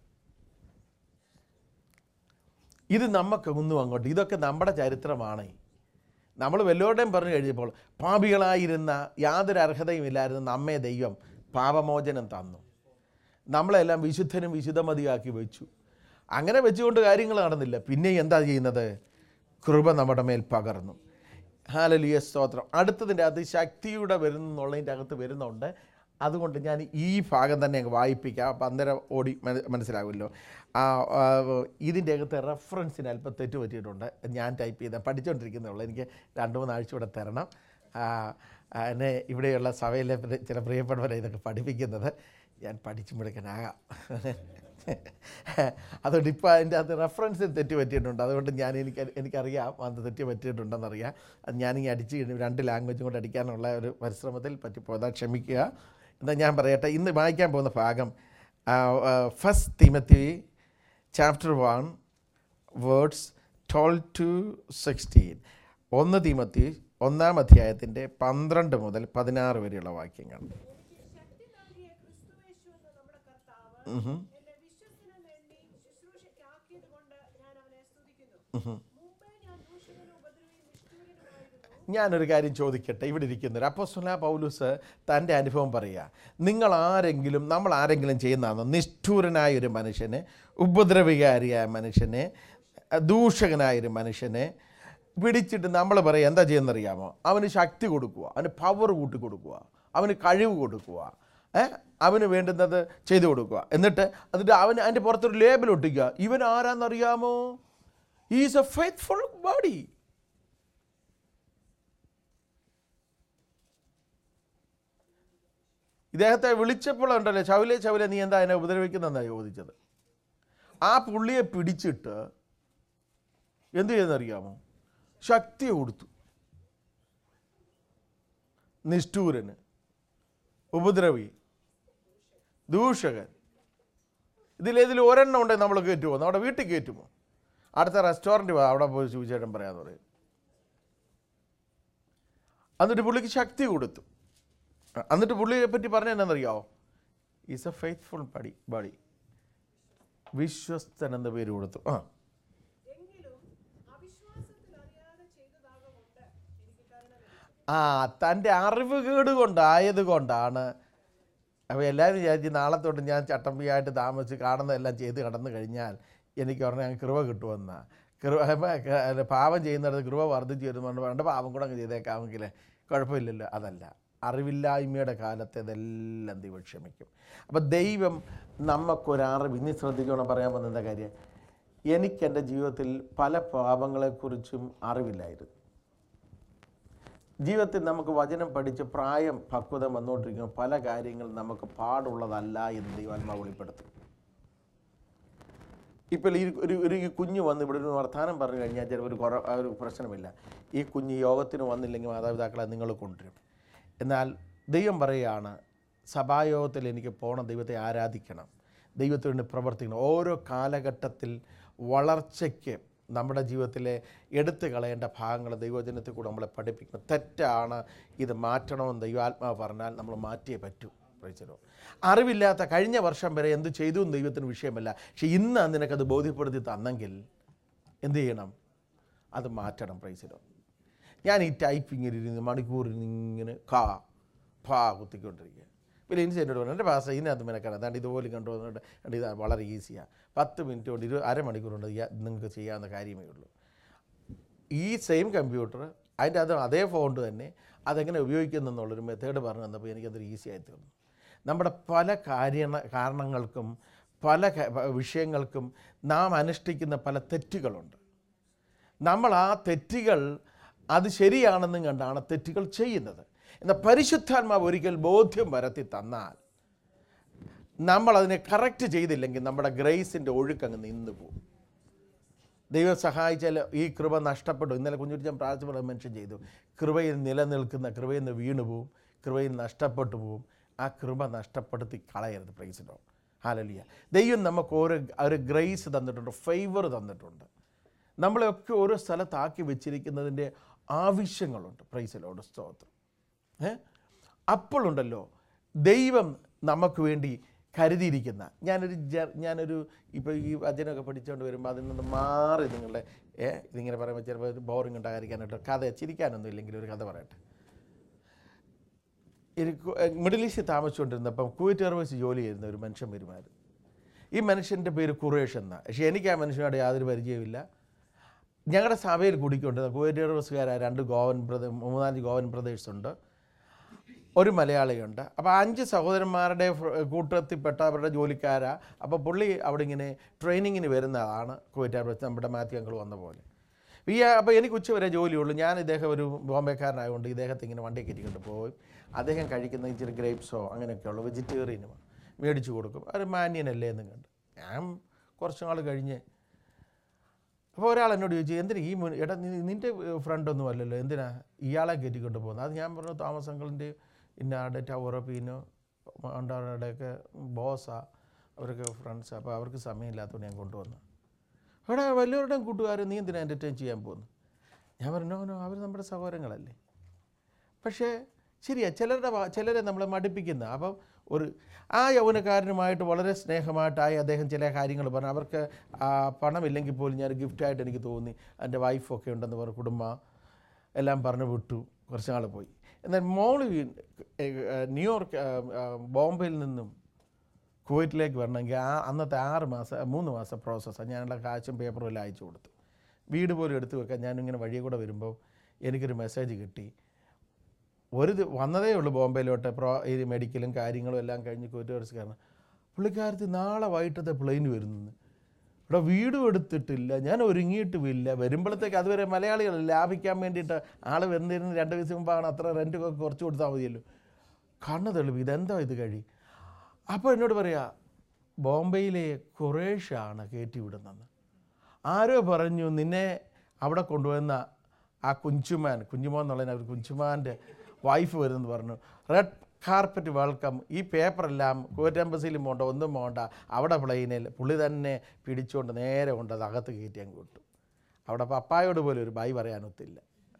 ഇത് നമുക്ക് ഒന്നും അങ്ങോട്ട് ഇതൊക്കെ നമ്മുടെ ചരിത്രമാണ് നമ്മൾ വല്ലവരുടെയും പറഞ്ഞു കഴിഞ്ഞപ്പോൾ പാപികളായിരുന്ന യാതൊരു അർഹതയും ഇല്ലായിരുന്ന നമ്മെ ദൈവം പാപമോചനം തന്നു നമ്മളെല്ലാം വിശുദ്ധനും വിശുദ്ധമതിയാക്കി വെച്ചു അങ്ങനെ വെച്ചുകൊണ്ട് കാര്യങ്ങൾ നടന്നില്ല പിന്നെ എന്താ ചെയ്യുന്നത് കൃപ നമ്മുടെ മേൽ പകർന്നു ഹാലലിയ സ്തോത്രം അടുത്തതിൻ്റെ അകത്ത് ശക്തിയുടെ വരുന്നുള്ളതിൻ്റെ അകത്ത് വരുന്നുണ്ട് അതുകൊണ്ട് ഞാൻ ഈ ഭാഗം തന്നെ അങ്ങ് വായിപ്പിക്കാം അപ്പം അന്നേരം ഓടി മന- മനസ്സിലാകുമല്ലോ ആ, ആ, ഇതിൻ്റെ അകത്ത് റെഫറൻസിന് അല്പം തെറ്റ് പറ്റിയിട്ടുണ്ട് ഞാൻ ടൈപ്പ് ചെയ്ത പഠിച്ചുകൊണ്ടിരിക്കുന്നുള്ളൂ എനിക്ക് രണ്ട് മൂന്നാഴ്ച കൂടെ തരണം ആ, ആ, എന്നെ ഇവിടെയുള്ള സഭയിലെ പ്രി- ചില പ്രിയപ്പെട്ടവരെ ഇതൊക്കെ പഠിപ്പിക്കുന്നത് ഞാൻ പഠിച്ചു മുടക്കാനാകാം അതുകൊണ്ട് ഇപ്പോൾ അതിൻ്റെ അകത്ത് റെഫറൻസിൽ തെറ്റ് പറ്റിയിട്ടുണ്ട് അതുകൊണ്ട് ഞാൻ എനിക്ക് എനിക്കറിയാം അത് തെറ്റ് പറ്റിയിട്ടുണ്ടെന്നറിയാം അത് ഞാനിങ്ങനെ അടിച്ച് കഴിഞ്ഞ് രണ്ട് ലാംഗ്വേജും കൂടെ അടിക്കാനുള്ള ഒരു പരിശ്രമത്തിൽ പറ്റിപ്പോയതാ ക്ഷമിക്കുക എന്നാൽ ഞാൻ പറയട്ടെ ഇന്ന് വായിക്കാൻ പോകുന്ന ഭാഗം first Timothy chapter one words twelve to sixteen ഒന്ന് തിമത്തി ഒന്നാം അധ്യായത്തിൻ്റെ പന്ത്രണ്ട് മുതൽ പതിനാറ് വരെയുള്ള വാക്യങ്ങൾ ശക്തി നൽകിയ ക്രിസ്തുയേശു എന്ന നമ്മുടെ കർത്താവ് എന്നെ വിശ്വസ്തനെന്ന് എണ്ണി ശുശ്രൂഷയ്ക്കാക്കിയത് കൊണ്ട് ഞാൻ അവനെ സ്തുതിക്കുന്നു മുമ്പേ ഞാൻ ദൂഷണനും ഉപദ്രവിയും നിഷ്ഠൂരനുമായിരുന്നു ഞാനൊരു കാര്യം ചോദിക്കട്ടെ ഇവിടെ ഇരിക്കുന്നവർ അപ്പോസ്തലനായ പൗലൂസ് തൻ്റെ അനുഭവം പറയുക നിങ്ങൾ ആരെങ്കിലും നമ്മൾ ആരെങ്കിലും ചെയ്യുന്നതാണോ നിഷ്ഠൂരനായ ഒരു മനുഷ്യനെ ഉപദ്രവികാരിയായ മനുഷ്യനെ ദൂഷകനായ ഒരു മനുഷ്യനെ പിടിച്ചിട്ട് നമ്മൾ പറയുക എന്താ ചെയ്യുന്നറിയാമോ അവന് ശക്തി കൊടുക്കുക അവന് പവർ കൂട്ടി കൊടുക്കുക അവന് കഴിവ് കൊടുക്കുക ഏ അവന് വേണ്ടുന്നത് ചെയ്തു കൊടുക്കുക എന്നിട്ട് എന്നിട്ട് അവന് അതിൻ്റെ പുറത്തൊരു ലേബൽ ഒട്ടിക്കുക ഇവൻ ആരാന്നറിയാമോ ഈസ് എ ഫെയ്ത്ത്ഫുൾ ബോഡി ഇദ്ദേഹത്തെ വിളിച്ചപ്പോൾ ഉണ്ടല്ലോ ചവലെ ചവലെ നീ എന്താ എന്നെ ഉപദ്രവിക്കുന്നതെന്നാണ് ചോദിച്ചത് ആ പുള്ളിയെ പിടിച്ചിട്ട് എന്ത് ചെയ്യുന്നറിയാമോ ശക്തി കൊടുത്തു നിഷ്ഠൂരന് ഉപദ്രവി ദൂഷകൻ ഇതിലേതിൽ ഒരെണ്ണം ഉണ്ടെങ്കിൽ നമ്മൾ കയറ്റുമോ നമ്മുടെ വീട്ടിൽ കയറ്റുമോ അടുത്ത റെസ്റ്റോറൻറ്റ് പോകാം അവിടെ പോയി സുവിശേഷം പറയാന്ന് പറയും എന്നിട്ട് പുള്ളിക്ക് ശക്തി കൊടുത്തു അ- എന്നിട്ട് പുള്ളിയെ പറ്റി പറഞ്ഞ എന്നാണെന്നറിയാമോ is a faithful buddy buddy വിശ്വസ്തൻ എന്ന പേര് കൊടുത്തു ആ എങ്കിലും അവിശ്വാസത്തിൽ അറിയാതെ ചെയ്തതാകൊണ്ട് എനിക്ക് കരുണ ലഭിച്ചു ആ തൻ്റെ അറിവുകേട് കൊണ്ടായത് കൊണ്ടാണ് അപ്പോൾ എല്ലാവരും വിചാരിച്ച് നാളെ തൊട്ട് ഞാൻ ചട്ടമ്പിയായിട്ട് താമസിച്ച് കാണുന്നതെല്ലാം ചെയ്ത് കടന്നു കഴിഞ്ഞാൽ എനിക്ക് പറഞ്ഞാൽ കൃപ കിട്ടുമെന്ന കൃപ അപ്പൊ ക- അല്ല, പാപം ചെയ്യുന്നിടത്ത് കൃപ വർദ്ധിച്ചു വരുന്നുണ്ട് വേണ്ട പാപം കൂടെ അങ്ങ് ചെയ്തേക്കാമെങ്കിൽ കുഴപ്പമില്ലല്ലോ അതല്ല അറിവില്ലായ്മയുടെ കാലത്ത് ഇതെല്ലാം ദൈവം ക്ഷമിക്കും അപ്പം ദൈവം നമുക്കൊരറിവ് ഇനി ശ്രദ്ധിക്കണം പറയാൻ വന്ന കാര്യം എനിക്ക് എൻ്റെ ജീവിതത്തിൽ പല പാപങ്ങളെക്കുറിച്ചും അറിവില്ലായിരുന്നു ജീവിതത്തിൽ നമുക്ക് വചനം പഠിച്ച് പ്രായം പക്വത വന്നുകൊണ്ടിരിക്കുന്ന പല കാര്യങ്ങളും നമുക്ക് പാടുള്ളതല്ല എന്ന് ദൈവാത്മാവ് വെളിപ്പെടുത്തും ഇപ്പോൾ ഈ ഒരു ഒരു ഈ കുഞ്ഞ് വന്ന് ഇവിടെ ഒരു വർത്തമാനം പറഞ്ഞു കഴിഞ്ഞാൽ ചിലപ്പോൾ ഒരു കുറ ആ ഒരു പ്രശ്നമില്ല ഈ കുഞ്ഞ് യോഗത്തിന് വന്നില്ലെങ്കിൽ മാതാപിതാക്കളെ നിങ്ങൾ കൊണ്ടുവരും എന്നാൽ ദൈവം പറയുകയാണ് സഭായോഗത്തിൽ എനിക്ക് പോകണം ദൈവത്തെ ആരാധിക്കണം ദൈവത്തിന് വേണ്ടി പ്രവർത്തിക്കണം ഓരോ കാലഘട്ടത്തിൽ വളർച്ചയ്ക്ക് നമ്മുടെ ജീവിതത്തിലെ എടുത്തു കളയേണ്ട ഭാഗങ്ങൾ ദൈവജനത്തിൽ കൂടെ നമ്മളെ പഠിപ്പിക്കുന്നത് തെറ്റാണ് ഇത് മാറ്റണമെന്ന് ദൈവാത്മാവ് പറഞ്ഞാൽ നമ്മൾ മാറ്റിയേ പറ്റൂ പ്രൈസലോ അറിവില്ലാത്ത കഴിഞ്ഞ വർഷം വരെ എന്ത് ചെയ്തു എന്ന് ദൈവത്തിന് വിഷയമല്ല പക്ഷെ ഇന്ന് നിനക്കത് ബോധ്യപ്പെടുത്തി തന്നെങ്കിൽ എന്ത് ചെയ്യണം അത് മാറ്റണം പ്രൈസലോ ഞാൻ ഈ ടൈപ്പിങ്ങിൽ ഇരുന്ന് മണിക്കൂറിൽ ഇങ്ങനെ കാ ഫാ കുത്തിക്കൊണ്ടിരിക്കുക പിന്നെ ഇനി എന്നോട് പറഞ്ഞു എൻ്റെ പാസ ഇതിനകത്ത് മെനക്കാണ് അതാണ്ട് ഇതുപോലെ കണ്ടുവന്നിട്ട് കണ്ട് ഇത് വളരെ ഈസിയാണ് പത്ത് മിനിറ്റ് കൊണ്ട് ഇരു അരമണിക്കൂർ കൊണ്ട് ചെയ്യാ- നിങ്ങൾക്ക് ചെയ്യാവുന്ന കാര്യമേ ഉള്ളൂ ഈ സെയിം കമ്പ്യൂട്ടർ അതിൻ്റെ അത് അതേ ഫോൺ തന്നെ അതെങ്ങനെ ഉപയോഗിക്കുന്നു എന്നുള്ളൊരു മെത്തേഡ് പറഞ്ഞു തന്നപ്പോൾ എനിക്കതൊരു ഈസി ആയി തീർന്നു നമ്മുടെ പല കാര്യ കാരണങ്ങൾക്കും പല ക- വിഷയങ്ങൾക്കും നാം അനുഷ്ഠിക്കുന്ന പല തെറ്റുകളുണ്ട് നമ്മൾ ആ തെറ്റുകൾ അത് ശരിയാണെന്നും കണ്ടാണ് തെറ്റുകൾ ചെയ്യുന്നത് എന്നാൽ പരിശുദ്ധാത്മാവ് ഒരിക്കൽ ബോധ്യം വരത്തി തന്നാൽ നമ്മൾ അതിനെ കറക്റ്റ് ചെയ്തില്ലെങ്കിൽ നമ്മുടെ ഗ്രേസിൻ്റെ ഒഴുക്കങ്ങ് നിന്നു പോകും ദൈവം സഹായിച്ചാൽ ഈ കൃപ നഷ്ടപ്പെട്ടു ഇന്നലെ കുഞ്ഞുടിച്ചാൻ പ്രാർത്ഥന മെൻഷൻ ചെയ്തു കൃപയിൽ നിലനിൽക്കുന്ന കൃപയിൽ നിന്ന് വീണു പോവും കൃപയിൽ നഷ്ടപ്പെട്ടു പോവും ആ കൃപ നഷ്ടപ്പെടുത്തി കളയരുത് പ്രൈസിലോ ഹാലലിയ ദൈവം നമുക്ക് ഓരോ ഒരു ഗ്രേസ് തന്നിട്ടുണ്ട് ഫേവർ തന്നിട്ടുണ്ട് നമ്മളെയൊക്കെ ഓരോ സ്ഥലത്താക്കി വെച്ചിരിക്കുന്നതിൻ്റെ ആവശ്യങ്ങളുണ്ട് പ്രൈസിലോട് സ്തോത്രം ഏ അപ്പോഴുണ്ടല്ലോ ദൈവം നമുക്ക് വേണ്ടി കരുതിയിരിക്കുന്ന ഞാനൊരു ജ- ഞാനൊരു ഇപ്പോൾ ഈ വചനമൊക്കെ പഠിച്ചുകൊണ്ട് വരുമ്പോൾ അതിൽ നിന്ന് മാറി നിങ്ങളുടെ ഏ ഇതിങ്ങനെ പറയുമ്പോൾ ചിലപ്പോൾ ബോറിംഗ് ഉണ്ടാകാതിരിക്കാനായിട്ട് കഥ ചിരിക്കാനൊന്നും ഇല്ലെങ്കിൽ ഒരു കഥ പറയട്ടെ എനിക്ക് മിഡിൽ ഈസ്റ്റ് താമസിച്ചുകൊണ്ടിരുന്നപ്പം കുവൈറ്റ് എയർവേസ് ജോലി ചെയ്യുന്ന ഒരു മനുഷ്യൻ വരുമായിരുന്നു ഈ മനുഷ്യൻ്റെ പേര് കുറേഷ് എന്ന പക്ഷേ എനിക്ക് ആ മനുഷ്യനോട് യാതൊരു പരിചയമില്ല ഞങ്ങളുടെ സഭയിൽ കൂടിക്കൊണ്ടിരുന്ന കുവൈറ്റ് എയർവേസുകാരായ രണ്ട് ഗോവൻ ബ്രദർ മൂന്നാല് ഗോവൻ ബ്രദേഴ്സ് ഉണ്ട് ഒരു മലയാളിയുണ്ട് അപ്പോൾ അഞ്ച് സഹോദരന്മാരുടെ ഫ്ര- കൂട്ടത്തിൽപ്പെട്ട അവരുടെ ജോലിക്കാരാ അപ്പോൾ പുള്ളി അവിടെ ഇങ്ങനെ ട്രെയിനിങ്ങിന് വരുന്നതാണ് കുവൈറ്റ് എയർവേസ് നമ്മുടെ മാത്യു അങ്കിൾ വന്ന പോലെ ഈ അപ്പോൾ എനിക്ക് ഉച്ച വരെ ജോലിയുള്ളൂ ഞാൻ ഇദ്ദേഹം ഒരു ബോംബെക്കാരനായതുകൊണ്ട് ഇദ്ദേഹത്തെ ഇങ്ങനെ വണ്ടി കയറ്റിക്കൊണ്ട് പോയി അദ്ദേഹം കഴിക്കുന്ന ഇച്ചിരി ഗ്രേപ്സോ അങ്ങനെയൊക്കെയുള്ള വെജിറ്റേറിയനും മേടിച്ചു കൊടുക്കും ഒരു മാന്യനല്ലേ എന്ന് കണ്ട് ഞാൻ കുറച്ച് നാൾ കഴിഞ്ഞ് അപ്പോൾ ഒരാൾ എന്നോട് ചോദിച്ചു എന്തിനാ ഈ മുൻ എടാ നി- നിൻ്റെ ഫ്രണ്ടൊന്നും അല്ലല്ലോ എന്തിനാ ഇയാളെ കയറ്റിക്കൊണ്ട് പോകുന്നത് അത് ഞാൻ പറഞ്ഞു തോമസ് അങ്കിളിൻ്റെ ഇന്നാടെ ടവറപ്പീനോ മണ്ടാറുടെയൊക്കെ ബോസാ അവരൊക്കെ ഫ്രണ്ട്സ് അപ്പോൾ അവർക്ക് സമയമില്ലാത്തതുകൊണ്ട് ഞാൻ കൊണ്ടുവന്നു അവിടെ വലിയവരുടെയും കൂട്ടുകാരും നീ എന്തിനാ എൻ്റർടൈൻ ചെയ്യാൻ പോകുന്നു ഞാൻ പറഞ്ഞു നോ അവർ നമ്മുടെ സഹോദരങ്ങളല്ലേ പക്ഷേ ശരിയാ ചിലരുടെ ഭാ- ചിലരെ നമ്മളെ മടുപ്പിക്കുന്ന അപ്പം ഒരു ആ യൗവനക്കാരനുമായിട്ട് വളരെ സ്നേഹമായിട്ടായി അദ്ദേഹം ചില കാര്യങ്ങൾ പറഞ്ഞു അവർക്ക് ആ, പണമില്ലെങ്കിൽ പോലും ഞാൻ ഗിഫ്റ്റായിട്ട് എനിക്ക് തോന്നി എൻ്റെ വൈഫൊക്കെ ഉണ്ടെന്ന് പറഞ്ഞു കുടുംബം എല്ലാം പറഞ്ഞു വിട്ടു കുറച്ച് നാൾ പോയി എന്നാൽ മോള് വീ- ഏ, ഏ, ന്യൂയോർക്ക് ആ, ആ, ബോംബെയിൽ നിന്നും കുവൈറ്റിലേക്ക് വരണമെങ്കിൽ ആ അന്നത്തെ ആറ് മാസം മൂന്ന് മാസം പ്രോസസ്സാണ് ഞാനുള്ള കാശും പേപ്പറും എല്ലാം അയച്ചു കൊടുത്തു വീട് പോലും എടുത്തു വെക്കാൻ ഞാനിങ്ങനെ വഴിയെ കൂടെ വരുമ്പോൾ എനിക്കൊരു മെസ്സേജ് കിട്ടി ഒരു ദി- വന്നതേ ഉള്ളൂ ബോംബെയിലോട്ട് പ്രോ ഈ മെഡിക്കലും കാര്യങ്ങളും എല്ലാം കഴിഞ്ഞ് കുറ്റവർസ് കാരണം പുള്ളിക്കാരത്തി നാളെ വൈകിട്ടത്തെ പ്ലെയിൻ വരുന്നു ഇവിടെ വീടും എടുത്തിട്ടില്ല ഞാൻ ഒരുങ്ങിയിട്ടുമില്ല വരുമ്പോഴത്തേക്ക് അതുവരെ മലയാളികൾ ലാഭിക്കാൻ വേണ്ടിയിട്ട് ആൾ വരുന്നതിന് രണ്ട് ദിവസം മുമ്പാണ് അത്ര റെൻറ്റൊക്കെ കുറച്ച് കൊടുത്താൽ മതിയല്ലോ കണ്ണ് തെളിവ് ഇതെന്താ ഇത് കഴി അപ്പോൾ എന്നോട് പറയാ ബോംബെയിലെ കുറേഷാണ് കയറ്റി വിടുന്നത് ആരോ പറഞ്ഞു നിന്നെ അവിടെ കൊണ്ടുവന്ന ആ കുഞ്ചുമാൻ കുഞ്ഞുമോൻ എന്നുള്ളതിന് അവർ കുഞ്ചുമാൻ്റെ വൈഫ് വരുന്നെന്ന് പറഞ്ഞു റെഡ് കാർപ്പറ്റ് വെൽക്കം ഈ പേപ്പറെല്ലാം കുവൈറ്റ് എംബസിയിലും പോകണ്ട ഒന്നും പോകണ്ട അവിടെ പ്ലെയിനിൽ പുള്ളി തന്നെ പിടിച്ചുകൊണ്ട് നേരെ കൊണ്ട് അത് അകത്ത് കയറ്റി അങ്ങ് വിട്ടു അവിടെ പപ്പായോട് പോലും ഒരു ബൈ പറയാനൊത്തില്ല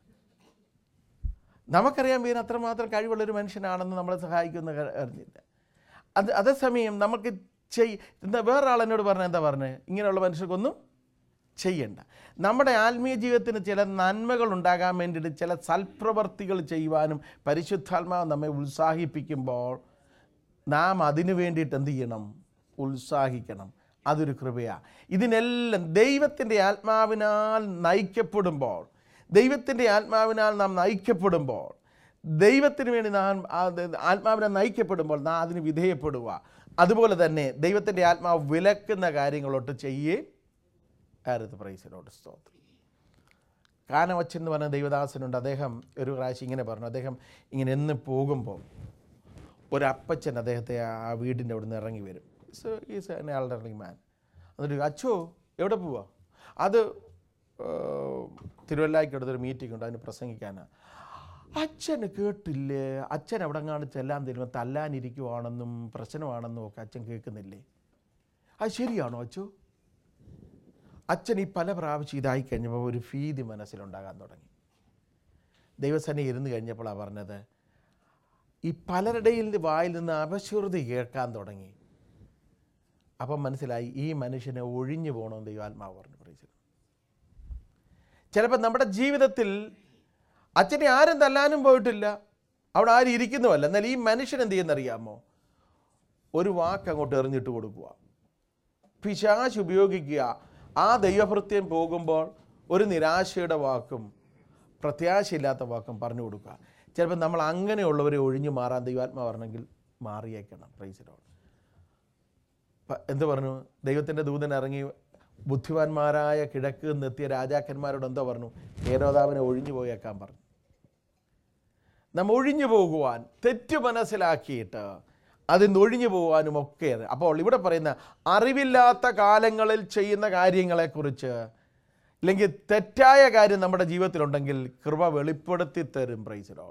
നമുക്കറിയാം വീരൻ അത്രമാത്രം കഴിവുള്ളൊരു മനുഷ്യനാണെന്ന് നമ്മളെ സഹായിക്കുന്ന ക- അറിഞ്ഞില്ല അത് അതേസമയം നമുക്ക് ചെയ് എന്താ വേറൊരാൾ എന്നോട് പറഞ്ഞ എന്താ പറഞ്ഞത് ഇങ്ങനെയുള്ള മനുഷ്യർക്കൊന്നും ചെയ്യണ്ട നമ്മുടെ ആത്മീയ ജീവിതത്തിന് ചില നന്മകൾ ഉണ്ടാകാൻ വേണ്ടിയിട്ട് ചില സൽപ്രവർത്തികൾ ചെയ്യുവാനും പരിശുദ്ധാത്മാവ് നമ്മെ ഉത്സാഹിപ്പിക്കുമ്പോൾ നാം അതിനു വേണ്ടിയിട്ട് എന്ത് ചെയ്യണം ഉത്സാഹിക്കണം അതൊരു കൃപയാണ് ഇതിനെല്ലാം ദൈവത്തിൻ്റെ ആത്മാവിനാൽ നയിക്കപ്പെടുമ്പോൾ ദൈവത്തിൻ്റെ ആത്മാവിനാൽ നാം നയിക്കപ്പെടുമ്പോൾ ദൈവത്തിന് വേണ്ടി നാം ആ ദ- ആത്മാവിനെ നയിക്കപ്പെടുമ്പോൾ നാം അതിന് വിധേയപ്പെടുക അതുപോലെ തന്നെ ദൈവത്തിൻ്റെ ആത്മാവ് വിലക്കുന്ന കാര്യങ്ങളൊട്ട് ചെയ്യേ ആരത് പ്രൈസിനോട് സ്തോത്രം കാനവച്ചൻ എന്ന് പറഞ്ഞ ദൈവദാസനുണ്ട് അദ്ദേഹം ഒരു പ്രാവശ്യം ഇങ്ങനെ പറഞ്ഞു അദ്ദേഹം ഇങ്ങനെ എന്ന് പോകുമ്പോൾ ഒരു അപ്പച്ചൻ അദ്ദേഹത്തെ ആ വീടിൻ്റെ അവിടെ നിന്ന് ഇറങ്ങി വരും so is an elderly man എന്നിട്ട് അച്ചോ എവിടെ പോവാ അത് തിരുവല്ലായ്ക്ക് അടുത്തൊരു മീറ്റിംഗ് ഉണ്ട് അതിന് പ്രസംഗിക്കാനാണ് അച്ഛന് കേട്ടില്ലേ അച്ഛൻ അവിടെ കാണി ചെല്ലാൻ തരുമ്പോൾ തല്ലാനിരിക്കുവാണെന്നും പ്രശ്നമാണെന്നും ഒക്കെ അച്ഛൻ കേൾക്കുന്നില്ലേ അത് ശരിയാണോ അച്ചോ അച്ഛൻ ഈ പല പ്രാവശ്യം ഇതായി കഴിഞ്ഞപ്പോൾ ഒരു ഭീതി മനസ്സിലുണ്ടാകാൻ തുടങ്ങി ദൈവസേന ഇരുന്ന് കഴിഞ്ഞപ്പോഴാണ് പറഞ്ഞത് ഈ പലരുടെയിൽ വായിൽ നിന്ന് അപശ്രുതി കേൾക്കാൻ തുടങ്ങി അപ്പം മനസ്സിലായി ഈ മനുഷ്യനെ ഒഴിഞ്ഞു പോകണമെന്ന് ദൈവാത്മാവ് പറഞ്ഞു പറയിച്ചു ചിലപ്പോൾ നമ്മുടെ ജീവിതത്തിൽ അച്ഛനെ ആരും തല്ലാനും പോയിട്ടില്ല അവിടെ ആരും ഇരിക്കുന്നുമല്ല എന്നാൽ ഈ മനുഷ്യൻ എന്ത് ചെയ്യുന്നറിയാമോ ഒരു വാക്ക് അങ്ങോട്ട് എറിഞ്ഞിട്ട് കൊടുക്കുക പിശാശ് ഉപയോഗിക്കുക ആ ദൈവഭൃത്യം പോകുമ്പോൾ ഒരു നിരാശയുടെ വാക്കും പ്രത്യാശയില്ലാത്ത വാക്കും പറഞ്ഞു കൊടുക്കുക ചിലപ്പോൾ നമ്മൾ അങ്ങനെയുള്ളവരെ ഒഴിഞ്ഞു മാറാൻ ദൈവാത്മാ പറഞ്ഞെങ്കിൽ മാറിയേക്കണം പ്രൈസിനോട് എന്ത് പറഞ്ഞു ദൈവത്തിൻ്റെ ദൂതൻ ഇറങ്ങി ബുദ്ധിമാന്മാരായ കിഴക്ക് നിന്നെത്തിയ രാജാക്കന്മാരോട് എന്തോ പറഞ്ഞു ഹേരോദാവിനെ ഒഴിഞ്ഞു പോയേക്കാൻ പറഞ്ഞു നാം ഒഴിഞ്ഞു പോകുവാൻ തെറ്റ് മനസ്സിലാക്കിയിട്ട് അതിൽ നിന്ന് ഒഴിഞ്ഞു പോകാനും ഒക്കെ അപ്പോൾ ഇവിടെ പറയുന്ന അറിവില്ലാത്ത കാലങ്ങളിൽ ചെയ്യുന്ന കാര്യങ്ങളെക്കുറിച്ച് ഇല്ലെങ്കിൽ തെറ്റായ കാര്യം നമ്മുടെ ജീവിതത്തിലുണ്ടെങ്കിൽ കൃപ വെളിപ്പെടുത്തി തരും പ്രൈസിലോ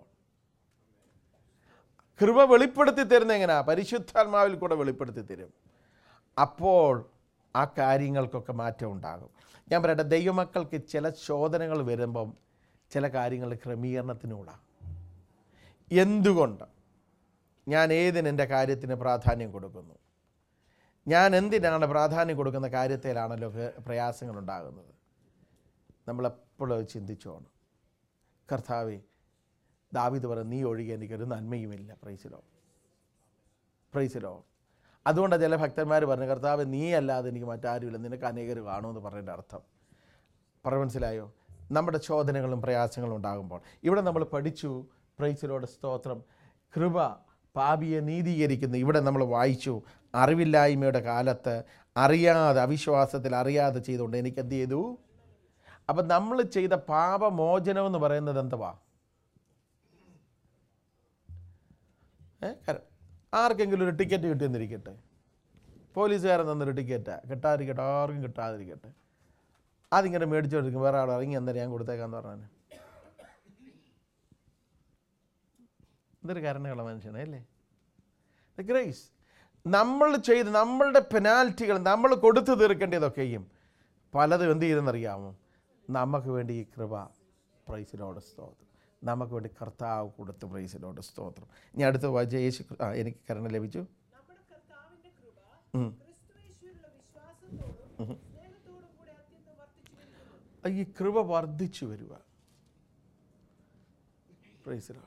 കൃപ വെളിപ്പെടുത്തി തരുന്ന എങ്ങനെയാ പരിശുദ്ധാത്മാവിൽ കൂടെ വെളിപ്പെടുത്തി തരും അപ്പോൾ ആ കാര്യങ്ങൾക്കൊക്കെ മാറ്റം ഉണ്ടാകും ഞാൻ പറയട്ടെ ദൈവമക്കൾക്ക് ചില ചോദനകൾ വരുമ്പം ചില കാര്യങ്ങൾ ക്രമീകരണത്തിനൂടാണ് എന്തുകൊണ്ട് ഞാൻ ഏതിന് എൻ്റെ കാര്യത്തിന് പ്രാധാന്യം കൊടുക്കുന്നു ഞാൻ എന്തിനാണ് പ്രാധാന്യം കൊടുക്കുന്ന കാര്യത്തിലാണല്ലോ ക- പ്രയാസങ്ങൾ ഉണ്ടാകുന്നത് നമ്മളെപ്പോഴും അത് ചിന്തിച്ചോണം കർത്താവെ ദാവിദ് പറഞ്ഞു നീ ഒഴികെ എനിക്കൊരു നന്മയുമില്ല പ്രൈസിലോ പ്രൈസിലോ അതുകൊണ്ടാണ് ചില ഭക്തന്മാർ പറഞ്ഞു കർത്താവ് നീ അല്ലാതെ എനിക്ക് മറ്റാരുമില്ല നിനക്ക് അനേകർ കാണുമെന്ന് പറഞ്ഞതിൻ്റെ അർത്ഥം പറ മനസ്സിലായോ നമ്മുടെ ചോദനകളും പ്രയാസങ്ങളും ഉണ്ടാകുമ്പോൾ ഇവിടെ നമ്മൾ പഠിച്ചു പ്രൈസിലോട് സ്തോത്രം കൃപ പാപിയെ നീതീകരിക്കുന്നു ഇവിടെ നമ്മൾ വായിച്ചു അറിവില്ലായ്മയുടെ കാലത്ത് അറിയാതെ അവിശ്വാസത്തിൽ അറിയാതെ ചെയ്തുകൊണ്ട് എനിക്ക് എന്ത് ചെയ്തു അപ്പം നമ്മൾ ചെയ്ത പാപമോചനം എന്ന് പറയുന്നത് എന്തുവാ ഏ കര- ആർക്കെങ്കിലും ഒരു ടിക്കറ്റ് കിട്ടിയെന്നിരിക്കട്ടെ പോലീസുകാരൻ തന്നൊരു ടിക്കറ്റാ കിട്ടാതിരിക്കട്ടെ ആർക്കും കിട്ടാതിരിക്കട്ടെ അതിങ്ങനെ മേടിച്ചോണ്ടിരിക്കും വേറെ ആൾ ഇറങ്ങി അന്നേരം ഞാൻ കൊടുത്തേക്കാന്ന് പറഞ്ഞു എന്തൊരു കരുണയുള്ള മനുഷ്യനെ അല്ലേ ദ ഗ്രേസ് നമ്മൾ ചെയ്ത് നമ്മളുടെ പെനാൽറ്റികൾ നമ്മൾ കൊടുത്തു തീർക്കേണ്ടതൊക്കെയും പലതും എന്ത് ചെയ്തെന്നറിയാമോ നമുക്ക് വേണ്ടി ഈ കൃപ പ്രൈസിനോട് സ്തോത്രം നമുക്ക് വേണ്ടി കർത്താവ് കൊടുത്ത് പ്രൈസിനോട് സ്തോത്രം ഇനി അടുത്ത വായിച്ച യേശു ക്രി- ആ എനിക്ക് കരുണ ലഭിച്ചു നമ്മുടെ കർത്താവിന്റെ കൃപ ഉം. ക്രിസ്തുയേശുവിലുള്ള വിശ്വാസത്തോടും സ്നേഹത്തോടും കൂടെ അത്യന്തം വർദ്ധിച്ചിരിക്കുന്നു ആ, ഈ കൃപ വർദ്ധിച്ചു വരിക പ്രൈസിലാണ്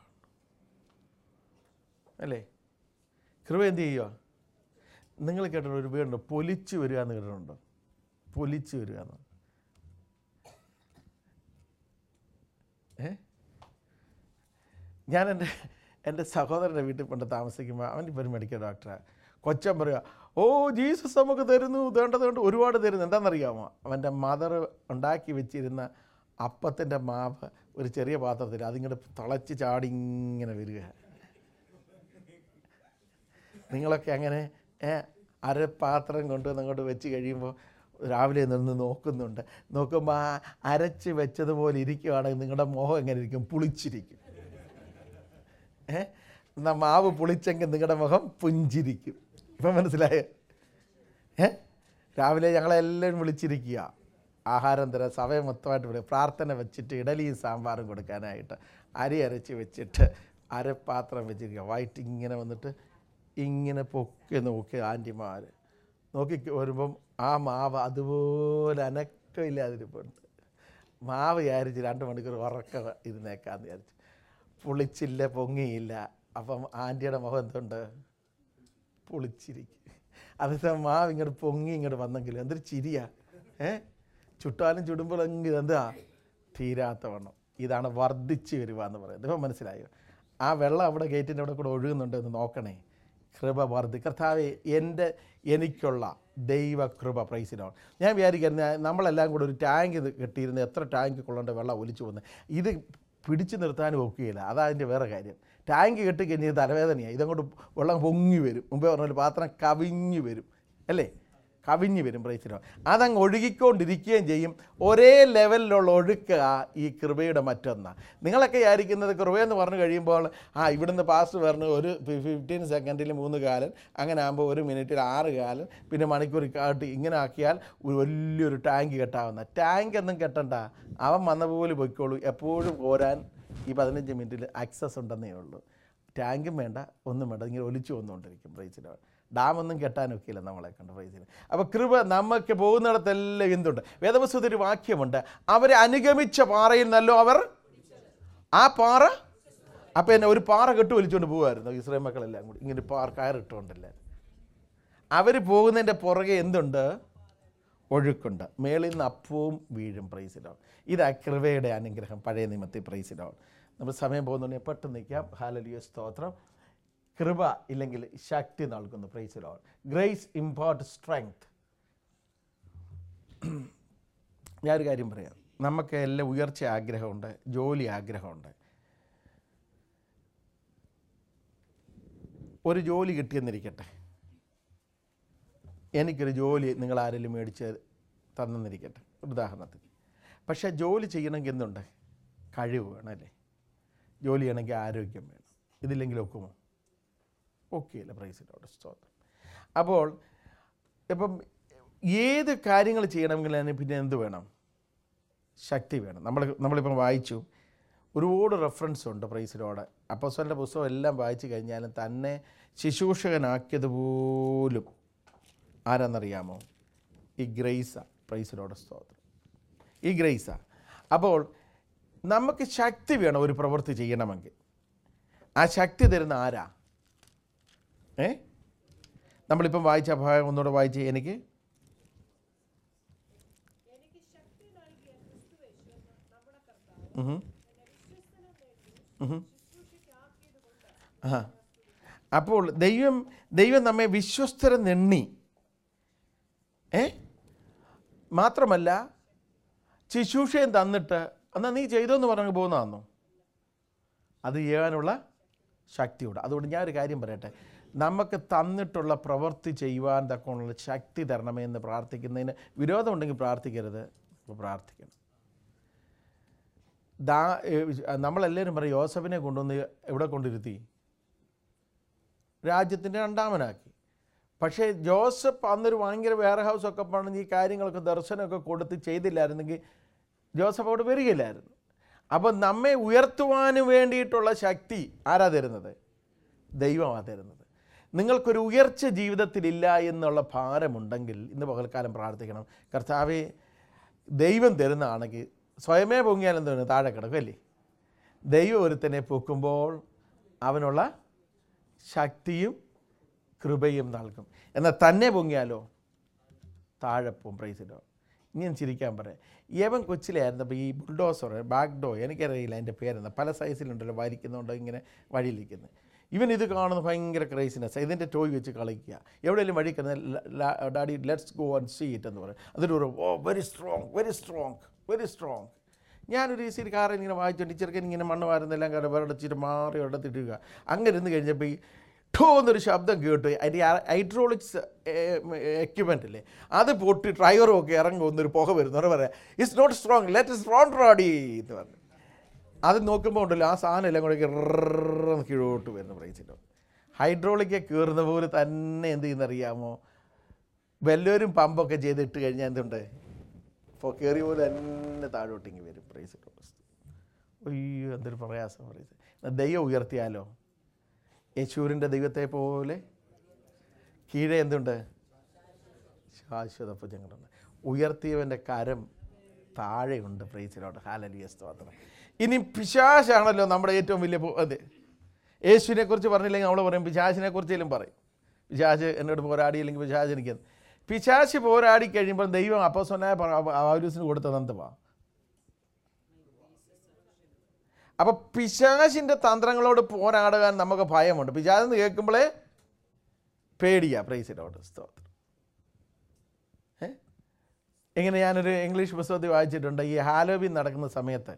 അല്ലേ കൃപ എന്ത് ചെയ്യുക നിങ്ങൾ കേട്ടിട്ടുണ്ട് ഒരു വീടുണ്ട് പൊലിച്ചു വരിക എന്ന് കേട്ടിട്ടുണ്ടോ പൊലിച്ചു വരിക എന്ന് ഏ ഞാൻ എൻ്റെ എൻ്റെ സഹോദരൻ്റെ വീട്ടിൽ പണ്ട് താമസിക്കുമ്പോൾ അവൻ ഇപ്പോൾ ഒരു മെഡിക്കൽ ഡോക്ടറാണ് കൊച്ചൻ പറയുക ഓ ജീസസ് നമുക്ക് തരുന്നു വേണ്ടത് കൊണ്ട് ഒരുപാട് തരുന്നു എന്താണെന്നറിയാമോ അവൻ്റെ മദർ ഉണ്ടാക്കി വെച്ചിരുന്ന അപ്പത്തിൻ്റെ മാവ് ഒരു ചെറിയ പാത്രത്തിൽ അതിങ്ങോട്ട് തിളച്ച് ചാടി ഇങ്ങനെ വരിക നിങ്ങളൊക്കെ അങ്ങനെ ഏ, അരപ്പാത്രം കൊണ്ടുവന്ന് അങ്ങോട്ട് വെച്ച് കഴിയുമ്പോൾ രാവിലെ നിന്ന് നോക്കുന്നുണ്ട് നോക്കുമ്പോൾ ആ അരച്ച് വെച്ചതുപോലെ ഇരിക്കുവാണെങ്കിൽ നിങ്ങളുടെ മുഖം എങ്ങനെ ഇരിക്കും പുളിച്ചിരിക്കും ഏ എന്നാൽ മാവ് പുളിച്ചെങ്കിൽ നിങ്ങളുടെ മുഖം പുഞ്ചിരിക്കും ഇപ്പം മനസ്സിലായോ ഏ രാവിലെ ഞങ്ങളെല്ലാവരും വിളിച്ചിരിക്കുക ആഹാരം തരാൻ സഭയെ മൊത്തമായിട്ട് വിളി പ്രാർത്ഥന വെച്ചിട്ട് ഇഡലിയും സാമ്പാറും കൊടുക്കാനായിട്ട് അരി അരച്ച് വെച്ചിട്ട് അരപ്പാത്രം വെച്ചിരിക്കുക വൈറ്റ് ഇങ്ങനെ വന്നിട്ട് ഇങ്ങനെ പൊക്കി നോക്കി ആൻറ്റിമാർ നോക്കി വരുമ്പം ആ മാവ് അതുപോലെ അനക്കമില്ലാതിരിപ്പുണ്ട് മാവ് വിചാരിച്ച് രണ്ട് മണിക്കൂർ ഉറക്കം ഇരുന്നേക്കാന്ന് വിചാരിച്ചു പുളിച്ചില്ല പൊങ്ങിയില്ല അപ്പം ആൻറ്റിയുടെ മുഖം എന്തുണ്ട് പൊളിച്ചിരിക്കും അതേ മാവ് ഇങ്ങോട്ട് പൊങ്ങി ഇങ്ങോട്ട് വന്നെങ്കിലും എന്തൊരു ചിരിയാ ഏ ചുട്ടാലും ചുടുമ്പോഴെങ്കിലും എന്താ തീരാത്ത വണ്ണം ഇതാണ് വർദ്ധിച്ച് വരിക എന്ന് പറയുന്നത് ഇപ്പം മനസ്സിലായോ ആ വെള്ളം അവിടെ ഗേറ്റിൻ്റെ അവിടെ കൂടെ ഒഴുകുന്നുണ്ട് എന്ന് നോക്കണേ കൃപ വർദ്ധി കർത്താവെ എൻ്റെ എനിക്കുള്ള ദൈവ കൃപ പ്രൈസിനോ ഞാൻ വിചാരിക്കുന്ന നമ്മളെല്ലാം കൂടെ ഒരു ടാങ്ക് ഇത് കെട്ടിയിരുന്ന എത്ര ടാങ്ക് കൊള്ളേണ്ട വെള്ളം ഒലിച്ചു പോകുന്നത് ഇത് പിടിച്ചു നിർത്താനും ഒക്കുകയില്ല അതാ അതിൻ്റെ വേറെ കാര്യം ടാങ്ക് കെട്ടി കഴിഞ്ഞാൽ തലവേദനയാണ് ഇതങ്ങോട്ട് വെള്ളം പൊങ്ങി വരും മുമ്പേ പറഞ്ഞ പോലെ പാത്രം കവിഞ്ഞു വരും അല്ലേ കവിഞ്ഞ് വരും പ്രൈസിലോ അതങ്ങ് ഒഴുകിക്കൊണ്ടിരിക്കുകയും ചെയ്യും ഒരേ ലെവലിലുള്ള ഒഴുക്കുക ഈ കൃപയുടെ മറ്റൊന്നാണ് നിങ്ങളൊക്കെ വിചാരിക്കുന്നത് കൃപയെന്ന് പറഞ്ഞു കഴിയുമ്പോൾ ആ ഇവിടുന്ന് പാസ്റ്റ് പറഞ്ഞു ഒരു ഫിഫ്റ്റീൻ സെക്കൻഡിൽ മൂന്ന് കാലൻ അങ്ങനെ ആകുമ്പോൾ ഒരു മിനിറ്റിൽ ആറ് കാലൻ പിന്നെ മണിക്കൂർ കാട്ടി ഇങ്ങനെ ആക്കിയാൽ ഒരു വലിയൊരു ടാങ്ക് കെട്ടാവുന്ന ടാങ്ക് ഒന്നും കെട്ടണ്ട അവൻ വന്ന പോലെ പൊയ്ക്കോളൂ എപ്പോഴും പോരാൻ ഈ പതിനഞ്ച് മിനിറ്റിൽ ആക്സസ് ഉണ്ടെന്നേ ഉള്ളൂ ടാങ്കും വേണ്ട ഒന്നും വേണ്ട ഇങ്ങനെ ഒലിച്ചു വന്നുകൊണ്ടിരിക്കും പ്രൈസിലോ ഡാമൊന്നും കെട്ടാനൊക്കെയില്ല നമ്മളെ കണ്ട് പ്രൈസിൽ അപ്പോൾ കൃപ നമുക്ക് പോകുന്നിടത്തെല്ലാം എന്തുണ്ട് വേദപുസ്തകത്തിൽ ഒരു വാക്യമുണ്ട് അവരെ അനുഗമിച്ച പാറയിൽ നല്ലോ അവർ ആ പാറ അപ്പോൾ എന്നെ ഒരു പാറ കെട്ട് വലിച്ചുകൊണ്ട് പോകുമായിരുന്നു ഇസ്രായേൽ മക്കളെല്ലാം കൂടി ഇങ്ങനെ പാറ കയറിട്ടുകൊണ്ടല്ലേ അവർ പോകുന്നതിൻ്റെ പുറകെ എന്തുണ്ട് ഒഴുക്കുണ്ട് മേളിൽ നിന്ന് അപ്പവും വീഴും പ്രൈസിലോ ഇതാ കൃപയുടെ അനുഗ്രഹം പഴയ നിയമത്തിൽ പ്രൈസിലോ നമ്മൾ സമയം പോകുന്നുണ്ടെങ്കിൽ പെട്ടെന്ന് നിൽക്കാം ഹാലലിയ സ്തോത്രം കൃപ ഇല്ലെങ്കിൽ ശക്തി നൽകുന്നു പ്രൈസിലോ ഗ്രേസ് ഇമ്പോർട്ട് സ്ട്രെങ്ത് ഞാനൊരു കാര്യം പറയാം നമുക്ക് എല്ലാം ഉയർച്ച ആഗ്രഹമുണ്ട് ജോലി ആഗ്രഹമുണ്ട് ഒരു ജോലി കിട്ടിയെന്നിരിക്കട്ടെ എനിക്കൊരു ജോലി നിങ്ങൾ ആരെങ്കിലും മേടിച്ച് തന്നെന്നിരിക്കട്ടെ ഒരു ഉദാഹരണത്തിന് പക്ഷേ ജോലി ചെയ്യണമെങ്കിൽ എന്തുണ്ട് കഴിവ് വേണമല്ലേ ജോലി ചെയ്യണമെങ്കിൽ ആരോഗ്യം വേണം ഇതില്ലെങ്കിൽ ഒക്കുമോ ഒക്കെയല്ല പ്രൈസിലോട് സ്തോത്രം അപ്പോൾ ഇപ്പം ഏത് കാര്യങ്ങൾ ചെയ്യണമെങ്കിൽ അതിന് പിന്നെ എന്ത് വേണം ശക്തി വേണം നമ്മൾ നമ്മളിപ്പം വായിച്ചു ഒരുപാട് റെഫറൻസ് ഉണ്ട് പ്രൈസിലോട് അപ്പോസ്വലിൻ്റെ പുസ്തകം എല്ലാം വായിച്ചു കഴിഞ്ഞാലും തന്നെ ശുശ്രൂഷകനാക്കിയതുപോലും ആരാന്നറിയാമോ ഈ ഗ്രേസ പ്രൈസിലോട് സ്തോത്രം ഈ ഗ്രേസ അപ്പോൾ നമുക്ക് ശക്തി വേണം ഒരു പ്രവൃത്തി ചെയ്യണമെങ്കിൽ ആ ശക്തി തരുന്ന ആരാ ഏ നമ്മളിപ്പം വായിച്ച ഭാഗം ഒന്നുകൂടെ വായിച്ച് എനിക്ക് എനിക്ക് ശക്തി നൽകിയ ക്രിസ്തുവേശു എന്ന നമ്മുടെ കർത്താവ് ഉഹും. എന്നെ വിശ്വസ്തനും വേണ്ടി ഉഹും. ശുശ്രൂഷയ്ക്കാക്കിയത് കൊണ്ട് ആ അപ്പോൾ ദൈവം ദൈവം നമ്മെ വിശ്വസ്തരെന്നെണ്ണി ഏ മാത്രമല്ല ശുശ്രൂഷയും തന്നിട്ട് എന്നാൽ നീ ചെയ്തോന്ന് പറഞ്ഞു പോകുന്നതാണോ അത് ചെയ്യാനുള്ള ശക്തിയോട് അതുകൊണ്ട് ഞാനൊരു കാര്യം പറയട്ടെ നമുക്ക് തന്നിട്ടുള്ള പ്രവൃത്തി ചെയ്യുവാൻ തക്കമുള്ള ശക്തി തരണമേ എന്ന് പ്രാർത്ഥിക്കുന്നതിന് വിരോധമുണ്ടെങ്കിൽ പ്രാർത്ഥിക്കരുത് പ്രാർത്ഥിക്കണം ദാ ഏ, നമ്മളെല്ലാവരും പറയും യോസഫിനെ കൊണ്ടുവന്ന് എവിടെ കൊണ്ടിരുത്തി രാജ്യത്തിൻ്റെ രണ്ടാമനാക്കി പക്ഷേ ജോസഫ് അന്നൊരു ഭയങ്കര വെയർ ഹൗസൊക്കെ പണിഞ്ഞ് ഈ കാര്യങ്ങളൊക്കെ ദർശനമൊക്കെ കൊടുത്ത് ചെയ്തില്ലായിരുന്നെങ്കിൽ ജോസഫ് അവിടെ വരികയില്ലായിരുന്നു അപ്പോൾ നമ്മെ ഉയർത്തുവാനും വേണ്ടിയിട്ടുള്ള ശക്തി ആരാ തരുന്നത് ദൈവമാണ് തരുന്നത് നിങ്ങൾക്കൊരു ഉയർച്ച ജീവിതത്തിലില്ല എന്നുള്ള ഭാരമുണ്ടെങ്കിൽ ഇന്ന് പകൽക്കാലം പ്രാർത്ഥിക്കണം കർത്താവെ ദൈവം തരുന്നതാണെങ്കിൽ സ്വയമേ പൊങ്ങിയാൽ എന്താണ് താഴെ കിടക്കും അല്ലേ ദൈവം ഒരുത്തനെ പൊക്കുമ്പോൾ അവനുള്ള ശക്തിയും കൃപയും നൽകും എന്നാൽ തന്നെ പൊങ്ങിയാലോ താഴെ പോകും പ്രൈസിലോ ഇങ്ങനെ ചിരിക്കാൻ പറയാം യവൻ കൊച്ചിലായിരുന്നപ്പോൾ ഈ ബുൾഡോസർ ബാക്ക് ഡോ എനിക്കറിയില്ല അതിൻ്റെ പേരെന്താ പല സൈസിലുണ്ടല്ലോ വരിക്കുന്നുണ്ടോ ഇങ്ങനെ വഴിയിലിരിക്കുന്നത് ഇവൻ ഇത് കാണുന്ന ഭയങ്കര ക്രൈസിനെസ് ഇതിൻ്റെ ടോയ് വെച്ച് കളിക്കുക എവിടെയെങ്കിലും വഴി കിടന്ന് daddy let's go and see it എന്ന് പറയും അതിൽ ഒരു oh very strong very strong very strong ഞാനൊരു ഈസി കാറിൽ ഇങ്ങനെ വായിച്ചോണ്ട് ഈ ചെറുക്കൻ ഇങ്ങനെ മണ്ണ് വാരുന്നെല്ലാം കണ്ട് വെറടച്ചിട്ട് മാറി ഇടത്തിട്ടുക അങ്ങനെ ഇരുന്ന് കഴിഞ്ഞപ്പോൾ ഈ ഠോ എന്നൊരു ശബ്ദം കേട്ടു അതിൻ്റെ ഹൈഡ്രോളിക്സ് എക്യുപ്മെൻ്റ് ഇല്ലേ അത് പൊട്ടി ഡ്രൈവറും ഒക്കെ ഇറങ്ങി ഒന്നൊരു പുക വരുന്നു അവർ പറയാം it's not strong let strong rowdy എന്ന് പറഞ്ഞു അത് നോക്കുമ്പോൾ ഉണ്ടല്ലോ ആ സാധനം എല്ലാം കൂടെ റന്ന് കീഴോട്ട് വരുന്ന പ്രൈസിലോ ഹൈഡ്രോളിക്കെ കയറുന്ന പോലെ തന്നെ എന്ത് ചെയ്യുന്നറിയാമോ വല്ലവരും പമ്പൊക്കെ ചെയ്തിട്ട് കഴിഞ്ഞാൽ എന്തുണ്ട് ഇപ്പോൾ കയറിയ പോലെ തന്നെ താഴോട്ടിങ്ങി വരും പ്രൈസിലോ അയ്യോ എന്തൊരു പ്രയാസം പ്രൈസ് ദൈവം ഉയർത്തിയാലോ യേശൂരിൻ്റെ ദൈവത്തെ പോലെ കീഴെ എന്തുണ്ട് ശാശ്വത ഭുജങ്ങളുണ്ട് ഉയർത്തിയവൻ്റെ കരം താഴെയുണ്ട് പ്രൈസിലോട്ട് ഹാലലിയ സ്തോത്രം ഇനി പിശാശാണല്ലോ നമ്മുടെ ഏറ്റവും വലിയ പോ- അത് യേശുവിനെ കുറിച്ച് പറഞ്ഞില്ലെങ്കിൽ നമ്മൾ പറയും പിശാശിനെ കുറിച്ചേലും പറയും പിശാശ് എന്നോട് പോരാടിയില്ലെങ്കിൽ പിശാശ് എനിക്ക് പിശാശ് പോരാടി കഴിയുമ്പോൾ ദൈവം അപ്പോസനായ പൗലൂസിന് കൊടുത്തത് എന്തുവാ അപ്പോൾ പിശാശിൻ്റെ തന്ത്രങ്ങളോട് പോരാടാൻ നമുക്ക് ഭയമുണ്ട് പിശാചെന്ന് കേൾക്കുമ്പോഴേ പേടിയാ പ്രൈസിലോട്ട് സ്തോത്രം ഏ ഇങ്ങനെ ഞാനൊരു ഇംഗ്ലീഷ് പുസ്തകത്തിൽ വായിച്ചിട്ടുണ്ട് ഈ ഹാലോബിൻ നടക്കുന്ന സമയത്ത്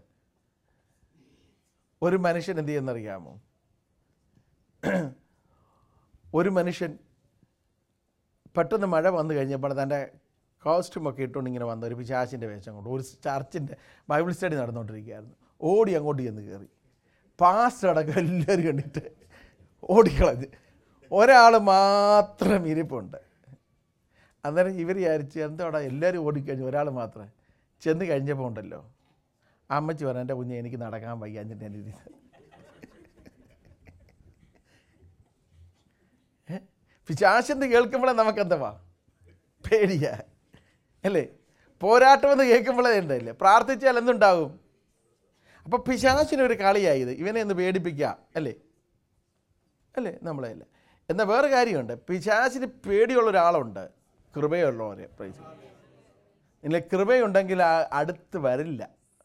ഒരു മനുഷ്യൻ എന്ത് ചെയ്യുന്നറിയാമോ ഒരു മനുഷ്യൻ പെട്ടെന്ന് മഴ വന്നു കഴിഞ്ഞപ്പോൾ തൻ്റെ കോസ്റ്റ്യൂമൊക്കെ ഇട്ടുകൊണ്ട് ഇങ്ങനെ വന്ന ഒരു പിശാചിൻ്റെ വേഷം കൊണ്ട് ഒരു ചർച്ചിൻ്റെ ബൈബിൾ സ്റ്റഡി നടന്നുകൊണ്ടിരിക്കുകയായിരുന്നു ഓടി അങ്ങോട്ട് ചെന്ന് കയറി പാസ്റ്റ് അടക്കം എല്ലാവരും കണ്ടിട്ട് ഓടിക്കളഞ്ഞ് ഒരാൾ മാത്രം ഇരിപ്പുണ്ട് അന്നേരം ഇവർ വിചാരിച്ച് എന്തോടാ എല്ലാവരും ഓടിക്കഴിഞ്ഞു ഒരാൾ മാത്രം ചെന്ന് കഴിഞ്ഞപ്പോൾ ഉണ്ടല്ലോ അമ്മച്ചി പറഞ്ഞു എൻ്റെ കുഞ്ഞെ എനിക്ക് നടക്കാൻ വയ്യ എന്നിട്ട് ഞാൻ ഇരുന്ന് പിശാശെന്ന് കേൾക്കുമ്പോഴേ നമുക്ക് എന്തുവാ പേടിയാ അല്ലേ പോരാട്ടമെന്ന് കേൾക്കുമ്പോഴേ ഉണ്ടല്ലേ പ്രാർത്ഥിച്ചാൽ എന്തുണ്ടാകും അപ്പോൾ പിശാചിനൊരു കളിയായത് ഇവനെ ഒന്ന് പേടിപ്പിക്കുക അല്ലേ അല്ലേ നമ്മളെ അല്ലേ എന്നാൽ വേറെ കാര്യമുണ്ട് പിശാചിന് പേടിയുള്ള ഒരാളുണ്ട് കൃപയുള്ളവരെ പ്രൈസ് ഇല്ല കൃപയുണ്ടെങ്കിൽ ആ അടുത്ത് വരില്ല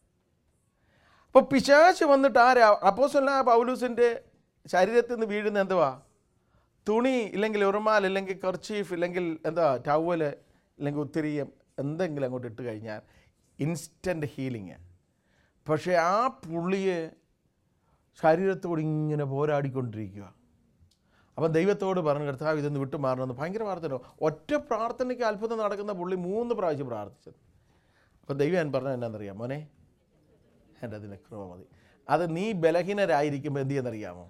അപ്പോൾ പിശാച് വന്നിട്ട് ആരാ അപ്പോസല്ല പൗലൂസിൻ്റെ ശരീരത്തിൽ നിന്ന് വീഴുന്ന എന്തുവാ തുണി ഇല്ലെങ്കിൽ ഉറുമാൽ ഇല്ലെങ്കിൽ കർച്ചീഫ് ഇല്ലെങ്കിൽ എന്താ ടവല് ഇല്ലെങ്കിൽ ഉത്തിരിയം എന്തെങ്കിലും അങ്ങോട്ട് ഇട്ട് കഴിഞ്ഞാൽ ഇൻസ്റ്റൻറ്റ് ഹീലിങ് പക്ഷേ ആ പുള്ളിയെ ശരീരത്തോട് ഇങ്ങനെ പോരാടിക്കൊണ്ടിരിക്കുക അപ്പം ദൈവത്തോട് പറഞ്ഞു കർത്താവ് ഇതൊന്ന് വിട്ടു മാറണമെന്ന് ഭയങ്കര പ്രാർത്ഥന ഒറ്റ പ്രാർത്ഥനയ്ക്ക് അത്ഭുതം നടക്കുന്ന പുള്ളി മൂന്ന് പ്രാവശ്യം പ്രാർത്ഥിച്ചത് അപ്പം ദൈവം ഞാൻ പറഞ്ഞത് എന്നാണെന്നറിയാം മോനെ എൻ്റെ അതിന് കൃപ മതി അത് നീ ബലഹീനരായിരിക്കുമ്പോൾ എന്ത് ചെയ്യുന്നറിയാമോ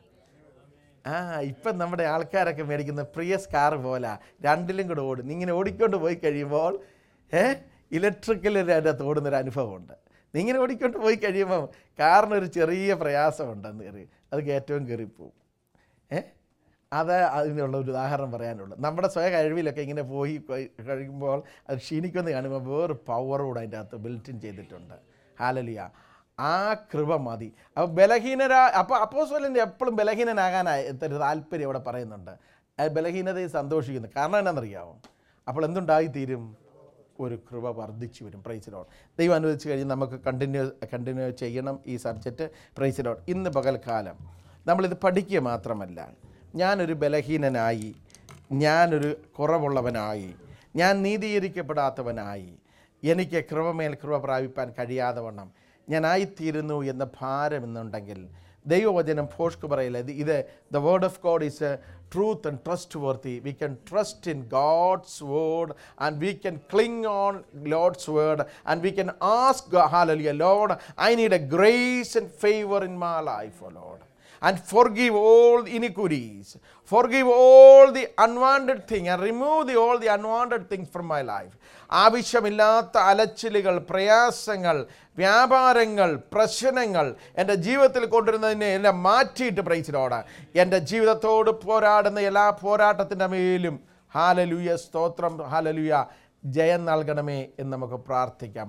ആ ഇപ്പം നമ്മുടെ ആൾക്കാരൊക്കെ മേടിക്കുന്ന പ്രിയസ് കാർ പോലെ രണ്ടിലും കൂടെ ഓടും നീ ഇങ്ങനെ ഓടിക്കൊണ്ട് പോയി കഴിയുമ്പോൾ ഏ ഇലക്ട്രിക്കലിൻ്റെ അകത്ത് ഓടുന്നൊരു അനുഭവമുണ്ട് നീ ഇങ്ങനെ ഓടിക്കൊണ്ട് പോയി കഴിയുമ്പോൾ കാറിനൊരു ചെറിയ പ്രയാസമുണ്ടെന്ന് കയറി അത് കയറ്റവും കയറിപ്പോവും ഏ അത് അതിനുള്ള ഒരു ഉദാഹരണം പറയാനുള്ളൂ നമ്മുടെ സ്വയ കഴിവിലൊക്കെ ഇങ്ങനെ പോയി കൊയ്- കഴിയുമ്പോൾ അത് ക്ഷീണിക്കുമെന്ന് കാണുമ്പോൾ വേറെ പവറോട് അതിൻ്റെ അകത്ത് ബിൽറ്റിൻ ചെയ്തിട്ടുണ്ട് ഹാലലിയ ആ കൃപ മതി അപ്പോൾ ബലഹീനരാ അപ്പോൾ അപ്പോസ്വലിൻ്റെ എപ്പോഴും ബലഹീനനാകാനായി ഒരു താല്പര്യം ഇവിടെ പറയുന്നുണ്ട് ആ ബലഹീനതയെ സന്തോഷിക്കുന്നു കാരണം എന്നാണെന്നറിയാമോ അപ്പോൾ എന്തുണ്ടായിത്തീരും ഒരു കൃപ വർദ്ധിച്ചു വരും പ്രൈസിലോട്ട് ദൈവം അനുവദിച്ച് കഴിഞ്ഞ് നമുക്ക് കണ്ടിന്യൂ കണ്ടിന്യൂ ചെയ്യണം ഈ സബ്ജക്റ്റ് പ്രൈസിലോട്ട് ഇന്ന് പകൽക്കാലം നമ്മളിത് പഠിക്കുക മാത്രമല്ല ഞാനൊരു ബലഹീനനായി ഞാനൊരു കുറവുള്ളവനായി ഞാൻ നീതീകരിക്കപ്പെടാത്തവനായി എനിക്ക് കൃപമേൽ കൃപ പ്രാപിപ്പാൻ കഴിയാതെ വണ്ണം ഞാനായിത്തീരുന്നു എന്ന ഭാരം എന്നുണ്ടെങ്കിൽ ദൈവവചനം ഫോഷ്ക്ക് പറയില്ല ഇത് ഇത് the word of God is truth and trustworthy we can trust in God's word and we can cling on Lord's word and we can ask hallelujah Lord I need a grace and favour in my life oh Lord and forgive all the iniquities forgive all the unwanted thing and remove the, all the unwanted things from my life ആവശ്യമില്ലാത്ത അലച്ചിലുകൾ പ്രയാസങ്ങൾ വ്യാപാരങ്ങൾ പ്രശ്നങ്ങൾ എൻ്റെ ജീവിതത്തിൽ കൊണ്ടുവരുന്നതിനെ എല്ലാം മാറ്റിയിട്ട് പ്രൈസിലോട് എൻ്റെ ജീവിതത്തോട് പോരാടുന്ന എല്ലാ പോരാട്ടത്തിൻ്റെ മേലും ഹാലലുയ സ്തോത്രം ഹാലലുയ ജയം നൽകണമേ എന്ന് നമുക്ക് പ്രാർത്ഥിക്കാം